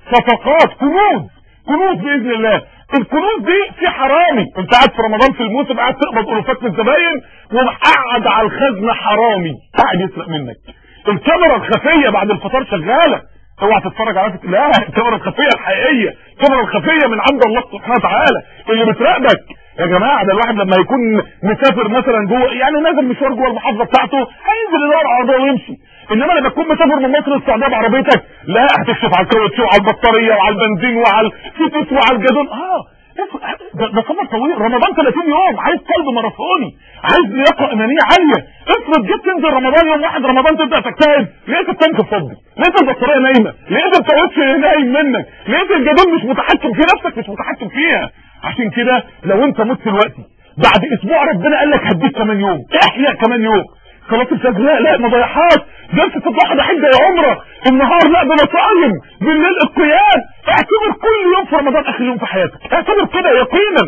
صفقات كنوز كنوز باذن الله الكنوز دي في حرامي انت قاعد في رمضان في الموسم قاعد تقبض الوفات من الزباين وقعد على الخزنه حرامي قاعد يسرق منك الكاميرا الخفيه بعد الفطار شغاله اوعى تتفرج على لا الكاميرا الخفيه الحقيقيه الكاميرا الخفيه من عند الله سبحانه وتعالى اللي بتراقبك يا جماعه ده الواحد لما يكون مسافر مثلا جوه يعني نازل مشوار جوه المحافظه بتاعته هينزل يدور على عربيه ويمشي انما لما تكون مسافر من مصر للسعوديه بعربيتك لا هتكشف على الكاوتش وعلى البطاريه وعلى البنزين وعلى الفتوس وعلى الجدول اه ده, ده سفر طويل رمضان 30 يوم عايز قلب ماراثوني عايز لياقه ايمانيه عاليه افرض جيت تنزل رمضان يوم واحد رمضان تبدا تجتهد لقيت التانك فاضي لقيت البطاريه نايمه لقيت الكاوتش نايم منك لقيت الجدول مش متحكم في نفسك مش متحكم فيها عشان كده لو انت مت دلوقتي بعد اسبوع ربنا قال لك هديك كمان يوم احيا كمان يوم صلاه الفجر لا لا مضيعات جلسه الضحى ده حجه يا عمره النهار لا ده مصايم بالليل القيام اعتبر كل يوم في رمضان اخر يوم في حياتك اعتبر كده يقينا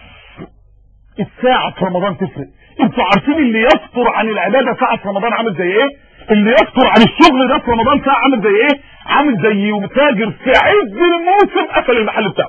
الساعه في رمضان تفرق انتوا عارفين اللي يفطر عن العباده ساعه في رمضان عامل زي ايه اللي يفطر عن الشغل ده في رمضان ساعه عامل زي ايه عامل زي تاجر في عز الموسم قفل المحل بتاعه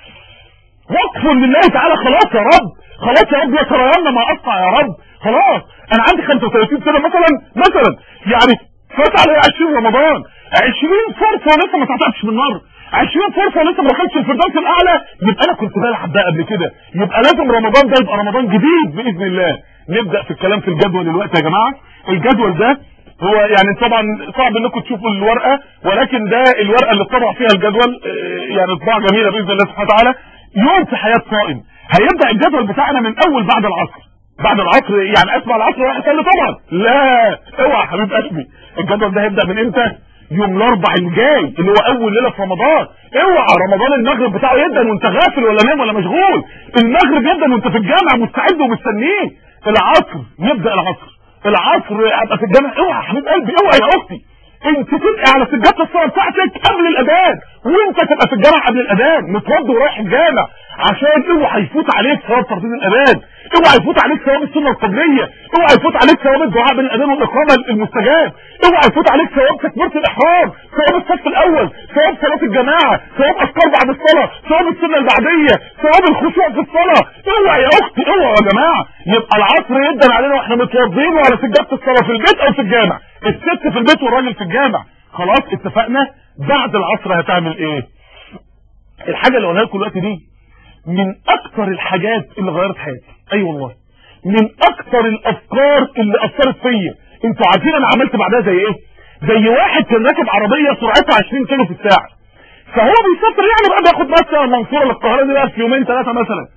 وقف لله تعالى خلاص يا رب خلاص يا رب يترينا ما اقطع يا رب خلاص انا عندي 35 سنه مثلا مثلا يعني فات عليا 20 رمضان 20 فرصه ولسه ما اتعتقتش من النار 20 فرصه ولسه ما دخلتش الفردوس الاعلى يبقى انا كنت بلعب بقى قبل كده يبقى لازم رمضان ده يبقى رمضان جديد باذن الله نبدا في الكلام في الجدول دلوقتي يا جماعه الجدول ده هو يعني طبعا صعب انكم تشوفوا الورقه ولكن ده الورقه اللي طبع فيها الجدول يعني طباعه جميله باذن الله سبحانه وتعالى يوم في حياه صائم هيبدا الجدول بتاعنا من اول بعد العصر بعد العصر يعني اسمع العصر رايح يصلي طبعا لا اوعى حبيب قلبي الجدول ده هيبدا من امتى يوم الاربع الجاي اللي هو اول ليله في رمضان اوعى رمضان المغرب بتاعه يبدا وانت غافل ولا نايم ولا مشغول المغرب يبدا وانت في الجامع مستعد ومستنيه العصر يبدا العصر العصر ابقى في الجامع اوعى حبيب قلبي اوعى يا اختي انت تبقى على سجاده الصلاه بتاعتك قبل الاذان وانت تبقى في الجامع قبل الاذان متوضي ورايح الجامع عشان اوعى يفوت عليك ثواب ترديد الاذان اوعى يفوت عليك ثواب السنه القبليه اوعى يفوت عليك ثواب الدعاء بين الاذان والاقامه المستجاب اوعى يفوت عليك ثواب تكبيره الاحرام ثواب الصف الاول ثواب صلاه الجماعه ثواب اذكار بعد الصلاه ثواب السنه البعديه ثواب الخشوع في الصلاه اوعى يا اختي اوعى يا جماعه يبقى العصر يدن علينا واحنا متوضيين وعلى سجاده الصلاه في البيت او في الجامع الست في البيت والراجل في الجامع خلاص اتفقنا بعد العصر هتعمل ايه الحاجه اللي قلنا لكم دلوقتي دي من اكتر الحاجات اللي غيرت حياتي اي أيوة والله من اكتر الافكار اللي اثرت فيا انتوا عارفين انا عملت بعدها زي ايه زي واحد كان راكب عربيه سرعتها 20 كيلو في الساعه فهو بيسافر يعني بقى بياخد مثلا المنصوره للقاهره دي بقى في يومين ثلاثه مثلا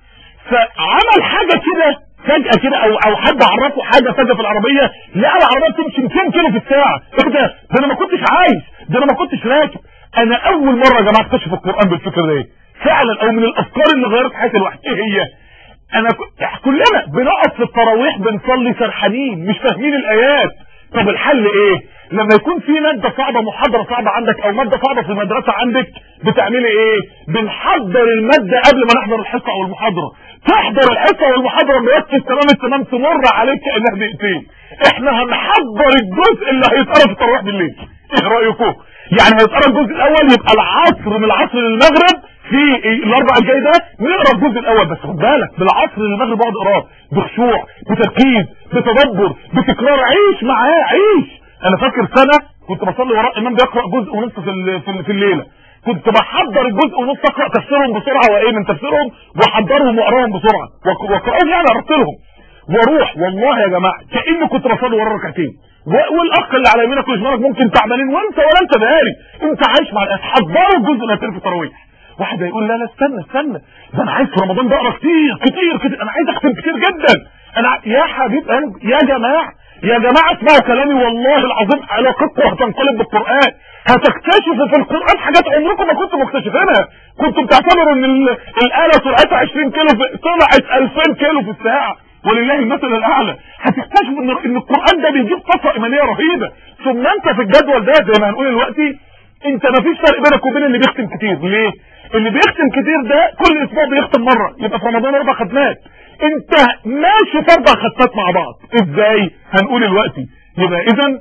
فعمل حاجه كده فجأة كده او او حد عرفه حاجة فجأة في العربية لقى العربية بتمشي 200 كيلو في الساعة ايه ده ده انا ما كنتش عايش ده انا ما كنتش راكب انا اول مرة يا جماعة اكتشف القرآن بالفكرة دي فعلا او من الافكار اللي غيرت حياة الواحد ايه هي انا ك... كلنا بنقف في التراويح بنصلي سرحانين مش فاهمين الايات طب الحل ايه لما يكون في ماده صعبه محاضره صعبه عندك او ماده صعبه في المدرسه عندك بتعملي ايه بنحضر الماده قبل ما نحضر الحصه او المحاضره تحضر الحصه والمحاضره مركز تمام التمام تمر عليك كانها دقيقتين احنا هنحضر الجزء اللي هيتقرا في التراويح بالليل ايه رايكم يعني هيتقرا الجزء الاول يبقى العصر من العصر للمغرب في الاربع الجاي ده نقرا الجزء الاول بس خد بالك بالعصر للمغرب اقعد اقراه بخشوع بتركيز بتدبر بتكرار عيش معاه عيش انا فاكر سنه كنت بصلي وراء امام بيقرا جزء ونص في في الليله كنت بحضر الجزء ونص اقرا تفسيرهم بسرعه وايه من تفسيرهم واحضرهم واقراهم بسرعه واقراهم يعني ارتلهم واروح والله يا جماعه كاني كنت بصلي ورا ركعتين والاخ اللي على يمينك وشمالك ممكن تعبانين وانت ولا انت داري انت عايش مع الناس حضروا الجزء اللي هتقرا في التراويح واحد هيقول لا لا استنى استنى ده انا عايز في رمضان ده اقرا كتير كتير كتير انا عايز اختم كتير جدا انا يا حبيب قلبي يا جماعه يا جماعه اسمعوا كلامي والله العظيم علاقتكم هتنقلب بالقران هتكتشفوا في القران حاجات عمركم ما كنتم مكتشفينها كنتم بتعتبروا ان الاله سرعتها 20 كيلو في طلعت 2000 كيلو في الساعه ولله المثل الاعلى هتكتشفوا ان ان القران ده بيجيب طاقه ايمانيه رهيبه ثم انت في الجدول ده زي ما هنقول دلوقتي انت ما فيش فرق بينك وبين اللي بيختم كتير ليه اللي بيختم كتير ده كل اسبوع بيختم مره يبقى في رمضان اربع ختمات انت ماشي في اربع ختمات مع بعض ازاي هنقول دلوقتي يبقى اذا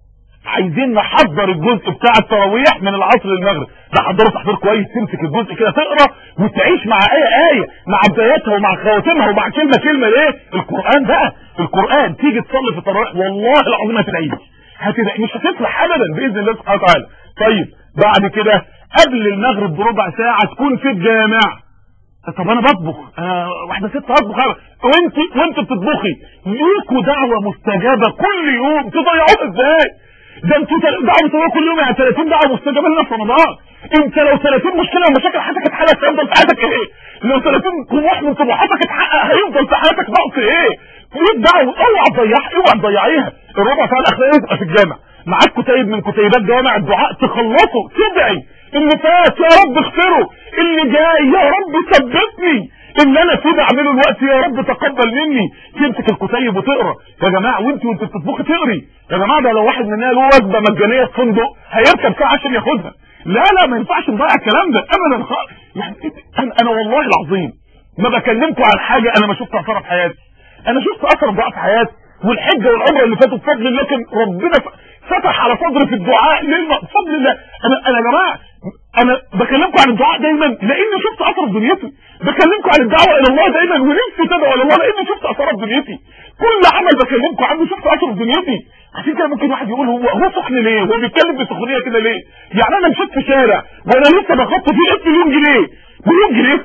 عايزين نحضر الجزء بتاع التراويح من العصر للمغرب نحضره تحضير كويس تمسك الجزء كده تقرا وتعيش مع ايه ايه مع بداياتها ومع خواتمها ومع كلمه كلمه ليه القران بقى القران تيجي تصلي في التراويح والله العظيم هتدعي هتدعي مش هتفلح ابدا باذن الله سبحانه وتعالى طيب بعد كده قبل المغرب بربع ساعه تكون في الجامع طب انا بطبخ آه واحده ست هطبخ وانت وانت بتطبخي ليكوا دعوه مستجابه كل يوم تضيعوها ازاي ده انتوا دعوه مستجابه كل يوم يعني 30 دعوه مستجابه لنا في رمضان انت لو 30 مشكله ومشاكل حياتك اتحلت هيفضل في حياتك ايه لو 30 طموح من طموحاتك اتحقق هيفضل في حياتك نقص ايه 100 دعوه اوعى تضيعها اوعى تضيعيها الربع ساعه الاخرانيه تبقى في الجامع معاك كتيب من كتيبات جوامع الدعاء تخلصه تدعي اللي فات يا رب اغفره اللي جاي يا رب ثبتني اللي انا فيه بعمله الوقت يا رب تقبل مني تمسك الكتيب وتقرا يا جماعه وانت وانت بتطبخي تقري يا جماعه ده لو واحد مننا له وجبه مجانيه في فندق هيركب ساعه عشان ياخدها لا لا ما ينفعش نضيع الكلام ده ابدا خالص يعني انا انا والله العظيم ما بكلمكم عن حاجه انا ما شفت اثرها في حياتي انا شفت اثر ضعف في حياتي والحجه والعمره اللي فاتوا بفضل الله كان ربنا فتح على صدري في الدعاء ليه بفضل الله انا انا يا جماعه انا بكلمكم عن الدعاء دايما لاني شفت اثر في دنيتي بكلمكم عن الدعوه الى الله دايما ونفسي تدعو الى الله لاني شفت اثرها في دنيتي كل عمل بكلمكم عنه شفت اثره في دنيتي عشان كده ممكن واحد يقول هو هو سخن ليه هو بيتكلم بسخونيه كده ليه يعني انا مشيت في شارع وانا لسه بخط فيه 1 مليون جنيه مليون جنيه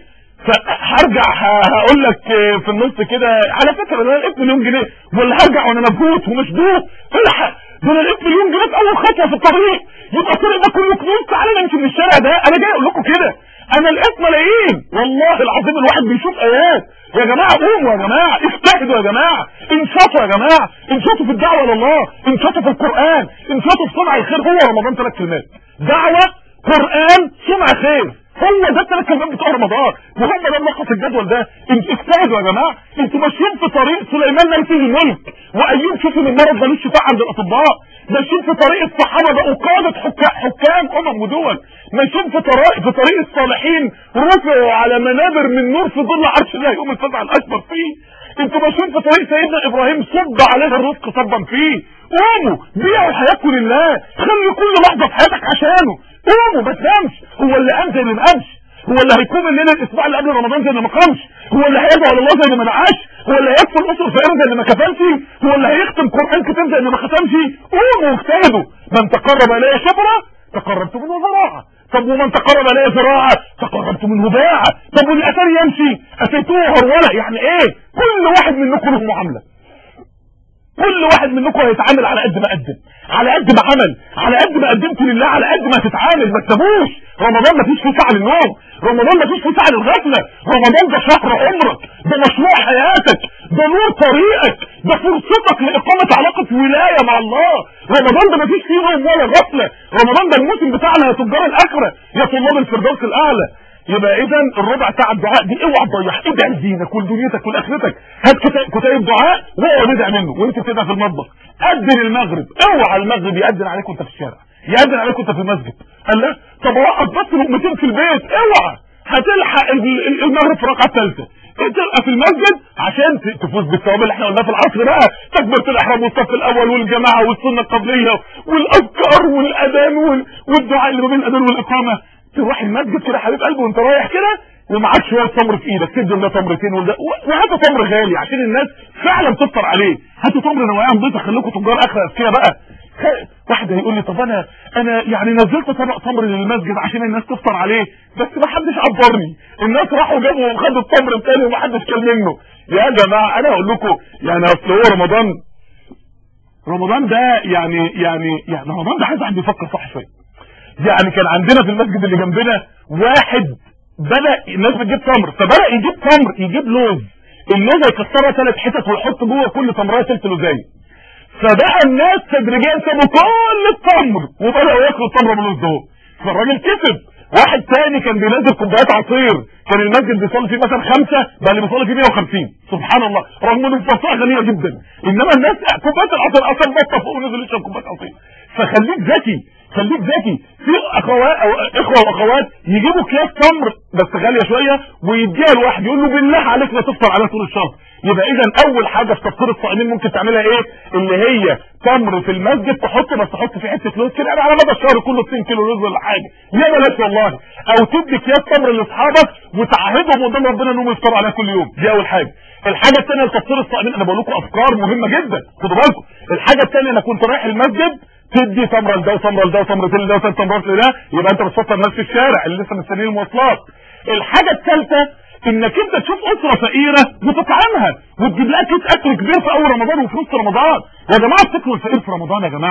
فهرجع هقول لك في النص كده على فكره انا لقيت مليون جنيه ولا هرجع وانا مبهوت ومشدود الحق ده انا لقيت مليون جنيه في اول خطوه في الطريق يبقى الطريق ده كله كنوز تعالى نمشي من الشارع ده انا جاي اقول لكم كده انا لقيت ملايين والله العظيم الواحد بيشوف ايات يا جماعه قوموا يا جماعه اجتهدوا يا جماعه انشطوا يا جماعه انشطوا في الدعوه الى الله انشطوا في القران انشطوا في صنع الخير هو رمضان ثلاث كلمات دعوه قران صنع خير هو ده الثلاث كلمات بتوع رمضان وهم ده ملخص الجدول ده انتوا اجتهدوا يا جماعه انتوا ماشيين في طريق سليمان ملك الملك وايوب شوفوا من المرض ملوش شفاء عند الاطباء ماشيين في طريق الصحابه بقوا قاده حكام امم ودول ماشيين في طريق في طريق الصالحين رفعوا على منابر من نور في ظل عرش الله يوم الفزع الاكبر فيه انتوا ماشيين في طريق سيدنا ابراهيم صب عليه الرزق صبا فيه قوموا بيعوا حياتكم لله خلي كل لحظه في حياتك عشانه قوموا ما تنامش هو اللي قام زي اللي ما قامش هو اللي هيقوم الليله الاسبوع اللي قبل رمضان زي اللي ما قامش هو اللي هيدعو على الله زي اللي ما دعاش هو اللي هيكفل مصر فقير زي اللي ما كفلش هو اللي هيختم قران كتاب زي اللي ما ختمش قوموا واجتهدوا من تقرب الي شبرا تقربت منه ذراعا طب ومن تقرب الي ذراعا تقربت منه باعا طب والاثار يمشي اتيتوه هروله يعني ايه كل واحد منكم له معامله كل واحد منكم هيتعامل على قد ما قدم على قد ما عمل على قد ما قدمت لله على قد ما تتعامل ما تسابوش رمضان ما فيش فيه ساعه للنوم رمضان ما فيش فيه ساعه للغفله رمضان ده شهر عمرك ده مشروع حياتك ده نور طريقك ده فرصتك لاقامه علاقه ولايه مع الله رمضان ده ما فيش فيه نوم ولا غفله رمضان ده الموسم بتاعنا يا تجار الاخره يا طلاب الفردوس الاعلى يبقى اذا الربع ساعه الدعاء دي اوعى تضيعها ادعي لدينك ولدنيتك ولاخرتك هات كتاب دعاء واقعد ادعي منه وانت بتدعي في المطبخ اذن المغرب اوعى المغرب ياذن عليك وانت في الشارع ياذن عليك وانت في المسجد قال لا طب وقف بس لقمتين في البيت اوعى هتلحق المغرب في الركعه الثالثه تبقى في المسجد عشان تفوز بالثواب اللي احنا قلناه في العصر بقى تكبيره الاحرام والصف الاول والجماعه والسنه القبليه والاذكار والاذان والدعاء اللي ما بين الاذان والاقامه تروح المسجد كده حبيب قلبي وانت رايح كده ومعاك شويه تمر في ايدك تدي ده تمرتين وهاتوا تمر غالي عشان الناس فعلا تفطر عليه هاتوا تمر نوايا نضيفه خليكم تجار اخر اذكياء بقى واحد هيقول لي طب انا انا يعني نزلت طبق تمر للمسجد عشان الناس تفطر عليه بس ما حدش عبرني الناس راحوا جابوا وخدوا التمر الثاني وما حدش كل منه يا جماعه انا اقول لكم يعني اصل هو رمضان رمضان ده يعني يعني يعني رمضان ده عايز واحد يفكر صح شويه يعني كان عندنا في المسجد اللي جنبنا واحد بدا الناس بتجيب تمر فبدا يجيب تمر يجيب لوز اللوزه يكسرها ثلاث حتت ويحط جوه كل تمرايه ثلث لوزايه فبقى الناس تدريجيا سابوا كل التمر وبداوا ياكلوا التمر باللوز ده فالراجل كسب واحد تاني كان بينزل كوبايات عصير كان المسجد بيصلي فيه مثلا خمسه بقى اللي بيصلي فيه 150 سبحان الله رغم ان الفرصه غنيه جدا انما الناس كوبايه العصير اصلا بطه فوق ونزل يشرب كوبايه عصير فخليك ذكي خليك ذكي في اخوات او اخوه واخوات يجيبوا اكياس تمر بس غاليه شويه ويديها لواحد يقول له بالله عليك لا تفطر عليها طول الشهر يبقى اذا اول حاجه في تفطير الصائمين ممكن تعملها ايه اللي هي تمر في المسجد تحط بس تحط في حته لوز كده على مدى الشهر كله 2 كيلو رز ولا حاجه يا بلاش والله او تدي اكياس تمر لاصحابك وتعهدهم قدام ربنا انهم يفطروا عليها كل يوم دي اول حاجه الحاجه الثانيه لتفطير الصائمين انا بقول لكم افكار مهمه جدا خدوا بالكم الحاجه الثانيه انا كنت رايح المسجد تدي تمره لده وتمره لده وتمره لده وثلاث تمرات لده يبقى انت بتفطر الناس في الشارع اللي لسه مستنيين المواصلات الحاجه الثالثه انك انت تشوف اسره فقيره وتطعمها وتجيب لها كيس اكل كبير في اول رمضان وفي نص رمضان يا جماعه افتكروا الفقير في رمضان يا جماعه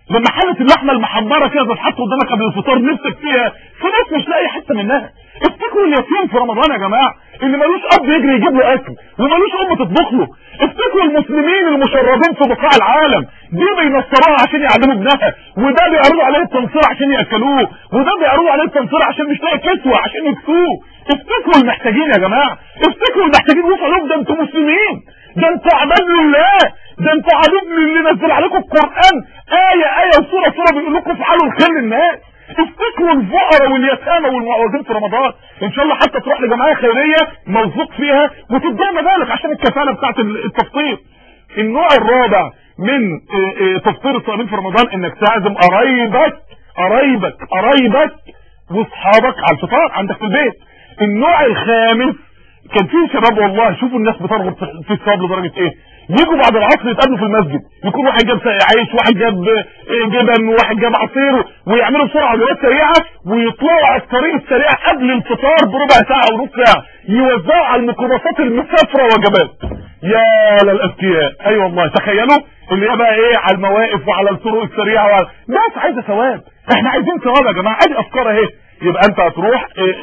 لما حله اللحمه المحمره كده تتحط قدامك قبل الفطار نفسك فيها في ناس مش لاقي حته منها افتكروا اليتيم في رمضان يا جماعه اللي ملوش اب يجري يجيب له اكل وملوش ام تطبخ له افتكروا المسلمين المشردين في بقاع العالم دي بينصروها عشان يعلموا ابنها وده بيعرضوا عليه التنصير عشان ياكلوه وده بيعرضوا عليه التنصير عشان مش لاقي كسوه عشان يكسوه افتكروا المحتاجين يا جماعه افتكروا المحتاجين وصلوا لهم ده انتوا مسلمين ده انتوا عباد لله ده انتوا عبيد اللي نزل عليكم القران ايه ايه وسوره سوره بيقول لكم افعلوا الخير للناس افتكروا الفقراء واليتامى والمعوزين في رمضان ان شاء الله حتى تروح لجمعيه خيريه موثوق فيها وتديها مبالغ عشان الكفاله بتاعت التفطير النوع الرابع من اه اه تفطير الصائمين في رمضان انك تعزم قرايبك قرايبك قرايبك واصحابك على الفطار عندك في البيت النوع الخامس كان في شباب والله شوفوا الناس بترغب في الثواب لدرجه ايه يجوا بعد العصر يتقابلوا في المسجد يكون واحد جاب عيش واحد جاب جبن وواحد جاب عصير ويعملوا بسرعه وجبات سريعه ويطلعوا على الطريق السريع قبل الفطار بربع ساعه او نص ساعه يوزعوا على الميكروباصات المسافره وجبات يا للاذكياء اي أيوة والله تخيلوا اللي هي بقى ايه على المواقف وعلى الطرق السريعه وعلى ناس عايزه ثواب احنا عايزين ثواب يا جماعه ادي افكار اهي يبقى انت هتروح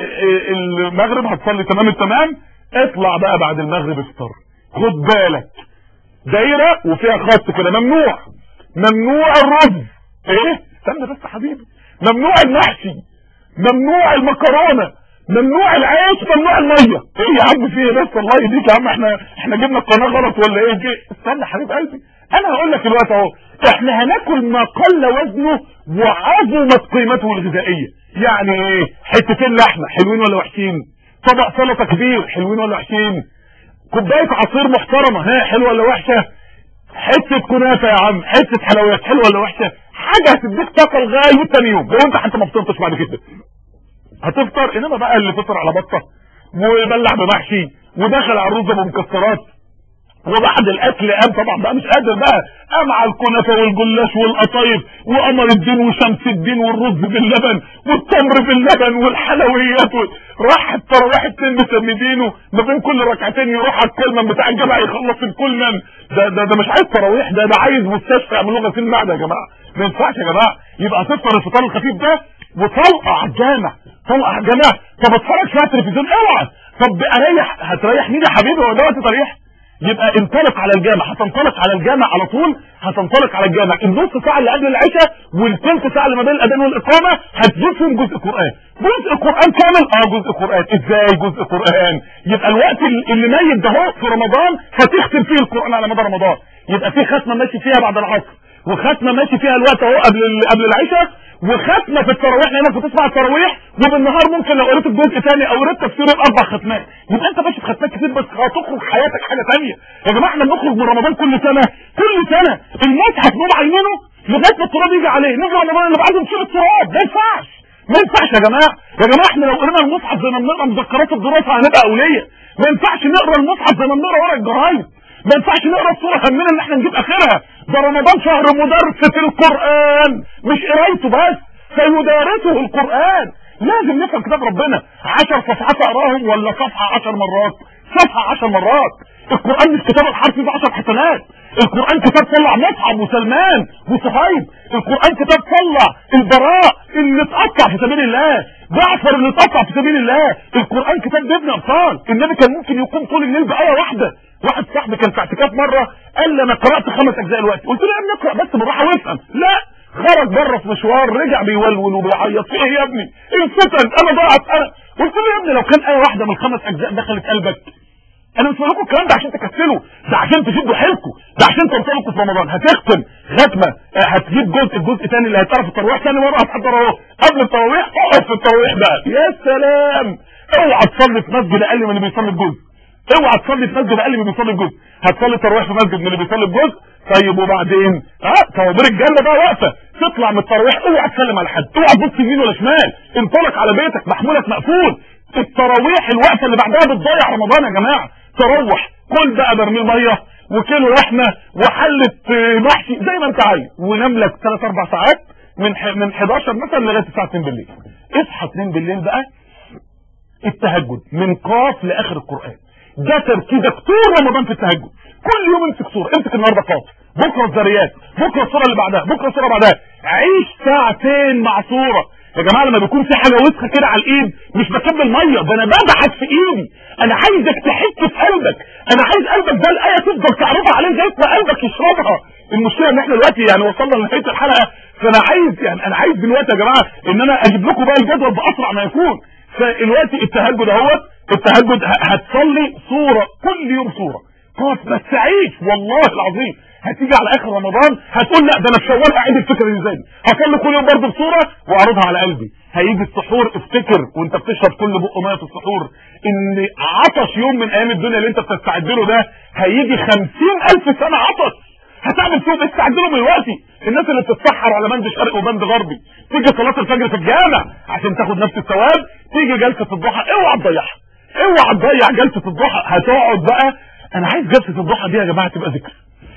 المغرب هتصلي تمام التمام اطلع بقى بعد المغرب افطر خد بالك دايرة وفيها خط كده ممنوع ممنوع الرز ايه استنى بس يا حبيبي ممنوع المحشي ممنوع المكرونه ممنوع العيش ممنوع الميه ايه يا عم في ايه بس الله يهديك يا عم احنا احنا جبنا القناه غلط ولا ايه دي استنى يا حبيب قلبي انا هقول لك دلوقتي اهو احنا هناكل ما قل وزنه وعظمت قيمته الغذائيه يعني ايه حتتين لحمه حلوين ولا وحشين طبق سلطه كبير حلوين ولا وحشين كوبايه عصير محترمه ها حلوه ولا وحشه حته كنافه يا عم حته حلويات حلوه ولا وحشه حاجه هتديك طاقه لغايه تاني يوم لو انت حتى ما فطرتش بعد كده هتفطر انما بقى اللي فطر على بطه وبلع بمحشي ودخل على الرز بمكسرات وبعد الاكل قام طبعا بقى مش قادر بقى قام على الكنافه والجلاش والقطايف وقمر الدين وشمس الدين والرز باللبن والتمر باللبن والحلويات راح التراويح اتنين مسندينه ما بين كل ركعتين يروح على الكلمن بتاع الجامع يخلص الكلمن ده ده ده مش عايز تراويح ده ده عايز مستشفى يعملوا له غسيل معده يا جماعه ما ينفعش يا جماعه يبقى هتفطر الفطار الخفيف ده وطلقه على الجامع طلقه على الجامع طب اتفرج شويه تلفزيون اوعى طب اريح هتريح مين يا حبيبي هو ده وقت تريح يبقى انطلق على الجامع هتنطلق على الجامع على طول هتنطلق على الجامع النص ساعه اللي قبل العشاء والثلث ساعه اللي ما بين الاذان والاقامه هتجيب فيهم جزء قران جزء قران كامل اه جزء قران ازاي جزء قران يبقى الوقت اللي ميت ده هو في رمضان هتختم فيه القران على مدى رمضان يبقى في ختمه ماشي فيها بعد العصر وختمه ماشي فيها الوقت اهو قبل قبل العشاء وختمه في التراويح لانك بتسمع التراويح وبالنهار ممكن لو قريت الجزء ثاني او قريت تفسير الاربع ختمات يبقى انت ماشي في ختمات كتير بس هتخرج حياتك حاجه ثانيه يا جماعه احنا بنخرج من رمضان كل سنه كل سنه المصحف نوم عينينه لغايه ما التراب يجي عليه نرجع رمضان اللي بعده نشيل التراب ما ينفعش ما ينفعش يا جماعه يا جماعه احنا لو قرينا المصحف زي ما بنقرا مذكرات الدراسه هنبقى اوليه ما ينفعش نقرا المصحف زي ما بنقرا ورق الجرايد ما ينفعش نقرا الصوره همنا ان احنا نجيب اخرها ده رمضان شهر مدرسه القران مش قرايته بس سيدارسه القرآن لازم نفهم كتاب ربنا عشر صفحات اقراهم ولا صفحة عشر مرات صفحة عشر مرات القرآن مش كتاب الحرف بعشر حسنات القرآن كتاب طلع مصعب وسلمان وصهيب القرآن كتاب طلع البراء اللي اتقطع في سبيل الله جعفر اللي اتقطع في سبيل الله القرآن كتاب بيبني ابطال النبي كان ممكن يقوم طول الليل بآية واحدة واحد صاحبي كان في اعتكاف مرة قال لي انا قرأت خمس اجزاء الوقت قلت له يا ابني اقرأ بس بالراحة وافهم لا خرج بره في مشوار رجع بيولول وبيعيط في ايه يا ابني انفتن انا ضاعت انا قلت له يا ابني لو كان ايه واحده من الخمس اجزاء دخلت قلبك انا مش بقول لكم الكلام ده عشان تكسلوا ده عشان تشدوا حيلكم ده عشان تنطلقوا في رمضان هتختم ختمه هتجيب جزء الجزء الثاني اللي هيتعرف التراويح ثاني مره هتحضر اهو قبل التراويح اقعد في التراويح بقى يا سلام اوعى تصلي في مسجد اقل من اللي بيصلي الجزء اوعى تصلي في مسجد اقل من اللي بيصلي الجزء هتصلي التراويح في مسجد من اللي بيصلي الجزء طيب وبعدين اه طوابير الجنه بقى واقفه تطلع من التراويح اوعى تسلم على حد اوعى تبص يمين ولا شمال انطلق على بيتك محمولك مقفول التراويح الوقفه اللي بعدها بتضيع رمضان يا جماعه تروح كل بقى برميل ميه وكيلو لحمه وحله محشي زي ما انت عايز ونام لك 3 4 ساعات من من 11 مثلا لغايه الساعه 2 بالليل اصحى 2 بالليل بقى التهجد من قاف لاخر القران ده تركيزك طول رمضان في التهجد كل يوم امسك صوره امسك النهارده قاف بكره الذريات بكره الصوره اللي بعدها بكره الصوره بعدها عيش ساعتين مع صورة يا جماعة لما بيكون في حاجة وسخة كده على الايد مش بكمل مية ده انا بدعك في ايدي انا عايزك تحس في قلبك انا عايز قلبك ده الايه تفضل تعرضها عليه لغايه ما قلبك يشربها المشكله ان احنا دلوقتي يعني وصلنا لنهايه الحلقه فانا عايز يعني انا عايز دلوقتي يا جماعه ان انا اجيب لكم بقى الجدول باسرع ما يكون فدلوقتي التهجد اهوت التهجد هتصلي صوره كل يوم صوره قاف بس عيش والله العظيم هتيجي على اخر رمضان هتقول لا ده انا في شوال اعيد الفكره دي ازاي هصلي كل يوم برضه بصوره واعرضها على قلبي هيجي السحور افتكر وانت بتشرب كل بق ميه في السحور ان عطش يوم من ايام الدنيا اللي انت بتستعد له ده هيجي خمسين الف سنه عطش هتعمل فيهم استعد له دلوقتي الناس اللي بتتسحر على بند شرقي وبند غربي تيجي صلاه الفجر في الجامع عشان تاخد نفس الثواب تيجي جلسه الضحى اوعى تضيعها اوعى تضيع جلسه الضحى هتقعد بقى انا عايز جلسه الضحى دي يا جماعه تبقى ذكر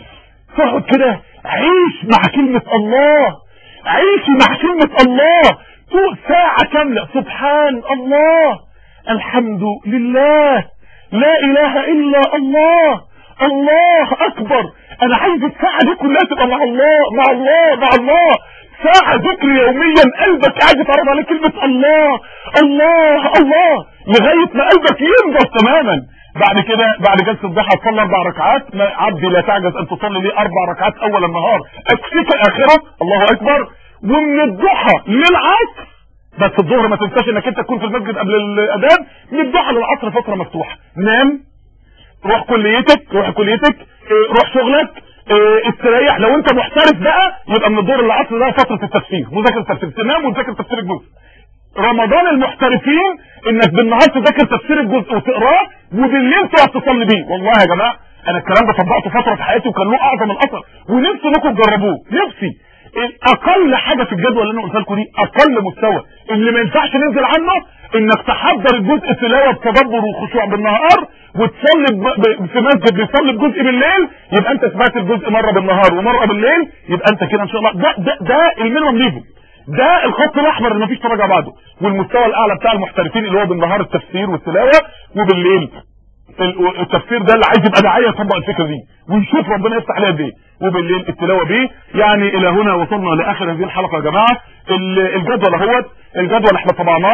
تقعد كده عيش مع كلمة الله عيش مع كلمة الله طول ساعة كاملة سبحان الله الحمد لله لا اله الا الله الله اكبر انا عايز الساعة دي كلها تبقى مع الله مع الله مع الله ساعة ذكر يوميا قلبك قاعد يتعرض عليه كلمة الله الله الله لغاية ما قلبك ينضف تماما بعد كده بعد جلسه الضحى تصلي اربع ركعات عبدي لا تعجز ان تصلي لي اربع ركعات اول النهار اكفيك اخره الله اكبر ومن الضحى للعصر بس الظهر ما تنساش انك انت تكون في المسجد قبل الاذان من الضحى للعصر فتره مفتوحه نام روح كليتك روح كليتك اه روح شغلك اه استريح لو انت محترف بقى يبقى من الظهر للعصر ده فتره التفسير مذاكره التفسير تنام وتذاكر تفسير الجزء رمضان المحترفين انك بالنهار تذاكر تفسير الجزء وتقراه وبالليل تقعد تصلي بيه والله يا جماعه انا الكلام ده طبقته فتره في حياتي وكان له اعظم الاثر ونفسي انكم تجربوه نفسي اقل حاجه في الجدول اللي انا قلت لكم دي اقل مستوى اللي ما ينفعش ننزل عنه انك تحضر الجزء تلاوه بتدبر وخشوع بالنهار وتصلي في مسجد بيصلي بجزء بالليل يبقى انت سمعت الجزء مره بالنهار ومره بالليل يبقى انت كده ان شاء الله ده ده ده المينيمم ليفل ده الخط الاحمر اللي مفيش تراجع بعده والمستوى الاعلى بتاع المحترفين اللي هو بالنهار التفسير والتلاوه وبالليل التفسير ده اللي عايز يبقى داعيه يطبق الفكره دي ويشوف ربنا يفتح عليها بايه وبالليل التلاوه بيه يعني الى هنا وصلنا لاخر هذه الحلقه يا جماعه الجدول اهوت الجدول احنا طبعناه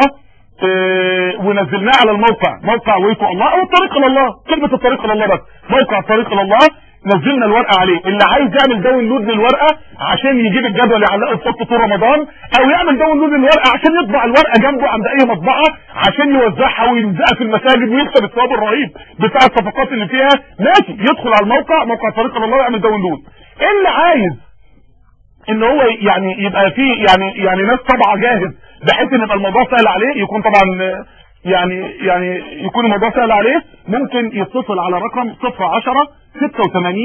اه ونزلناه على الموقع موقع ويتو الله او الطريق الى الله كلمه الطريق الى الله بس موقع الطريق الى الله نزلنا الورقه عليه اللي عايز يعمل داونلود للورقه عشان يجيب الجدول يعلقه في طول رمضان او يعمل داونلود للورقه عشان يطبع الورقه جنبه عند اي مطبعه عشان يوزعها ويلزقها في المساجد ويكسب الثواب الرهيب بتاع الصفقات اللي فيها ماشي يدخل على الموقع موقع طريق الله ويعمل داونلود اللي عايز ان هو يعني يبقى فيه يعني يعني ناس طبعه جاهز بحيث ان يبقى الموضوع سهل عليه يكون طبعا يعني يعني يكون الموضوع سهل عليه ممكن يتصل على رقم 010 86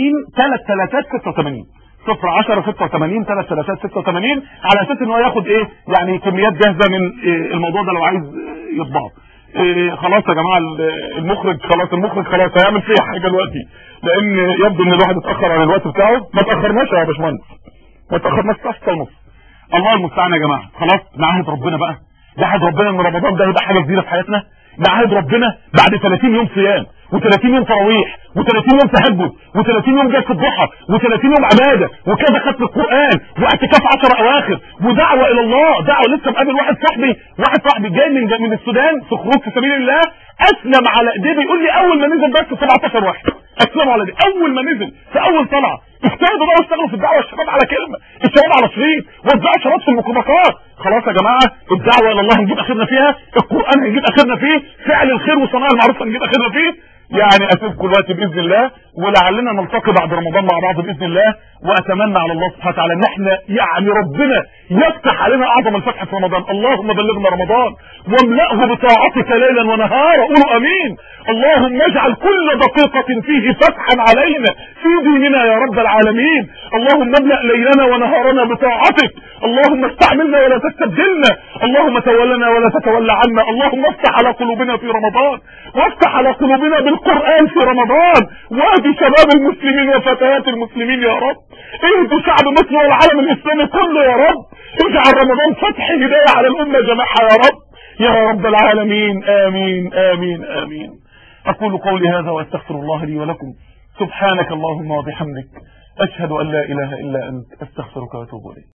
33 86 صفر 10 86 33 86 على اساس ان هو ياخد ايه يعني كميات جاهزه من إيه الموضوع ده لو عايز يطبعه إيه خلاص يا جماعه المخرج خلاص المخرج خلاص هيعمل فيها حاجه دلوقتي لان يبدو ان الواحد اتاخر عن الوقت بتاعه ما تاخرناش يا باشمهندس ما تاخرناش ساعه ونص الله المستعان يا جماعه خلاص نعهد ربنا بقى نعهد ربنا ان رمضان ده هيبقى حاجه جديده في حياتنا نعهد ربنا بعد 30 يوم صيام و30 يوم تراويح و30 يوم تهجد و30 يوم جلسه ضحى و30 يوم عباده وكذا ختم القران واعتكاف 10 اواخر ودعوه الى الله دعوه لسه مقابل واحد صاحبي واحد صاحبي جاي من من السودان في خروج في سبيل الله اسلم على ايديه بيقول لي اول ما نزل بس 17 واحد اسلموا على ايديه اول ما نزل في اول طلعه اجتهدوا بقى واشتغلوا في الدعوه الشباب على كلمه الشباب على شريط وزعوا شراط في الميكروباصات خلاص يا جماعه الدعوه الى الله هنجيب اخرنا فيها القران هنجيب اخرنا فيه فعل الخير وصناعه المعروف هنجيب اخرنا فيه يعني اسيبكم دلوقتي باذن الله ولعلنا نلتقي بعد رمضان مع بعض باذن الله واتمنى على الله سبحانه وتعالى ان احنا يعني ربنا يفتح علينا اعظم الفتح في رمضان اللهم بلغنا رمضان واملاه بطاعتك ليلا ونهارا قولوا امين اللهم اجعل كل دقيقة فيه فتحا علينا في ديننا يا رب العالمين اللهم املأ ليلنا ونهارنا بطاعتك اللهم استعملنا ولا تستبدلنا اللهم تولنا ولا تتولى عنا اللهم افتح على قلوبنا في رمضان وافتح على قلوبنا بالقرآن في رمضان واهدي شباب المسلمين وفتيات المسلمين يا رب اهدي شعب مصر والعالم الاسلامي كله يا رب اجعل رمضان فتح هداية على الامة جماعها يا رب يا رب العالمين امين امين امين اقول قولي هذا واستغفر الله لي ولكم سبحانك اللهم وبحمدك اشهد ان لا اله الا انت استغفرك واتوب اليك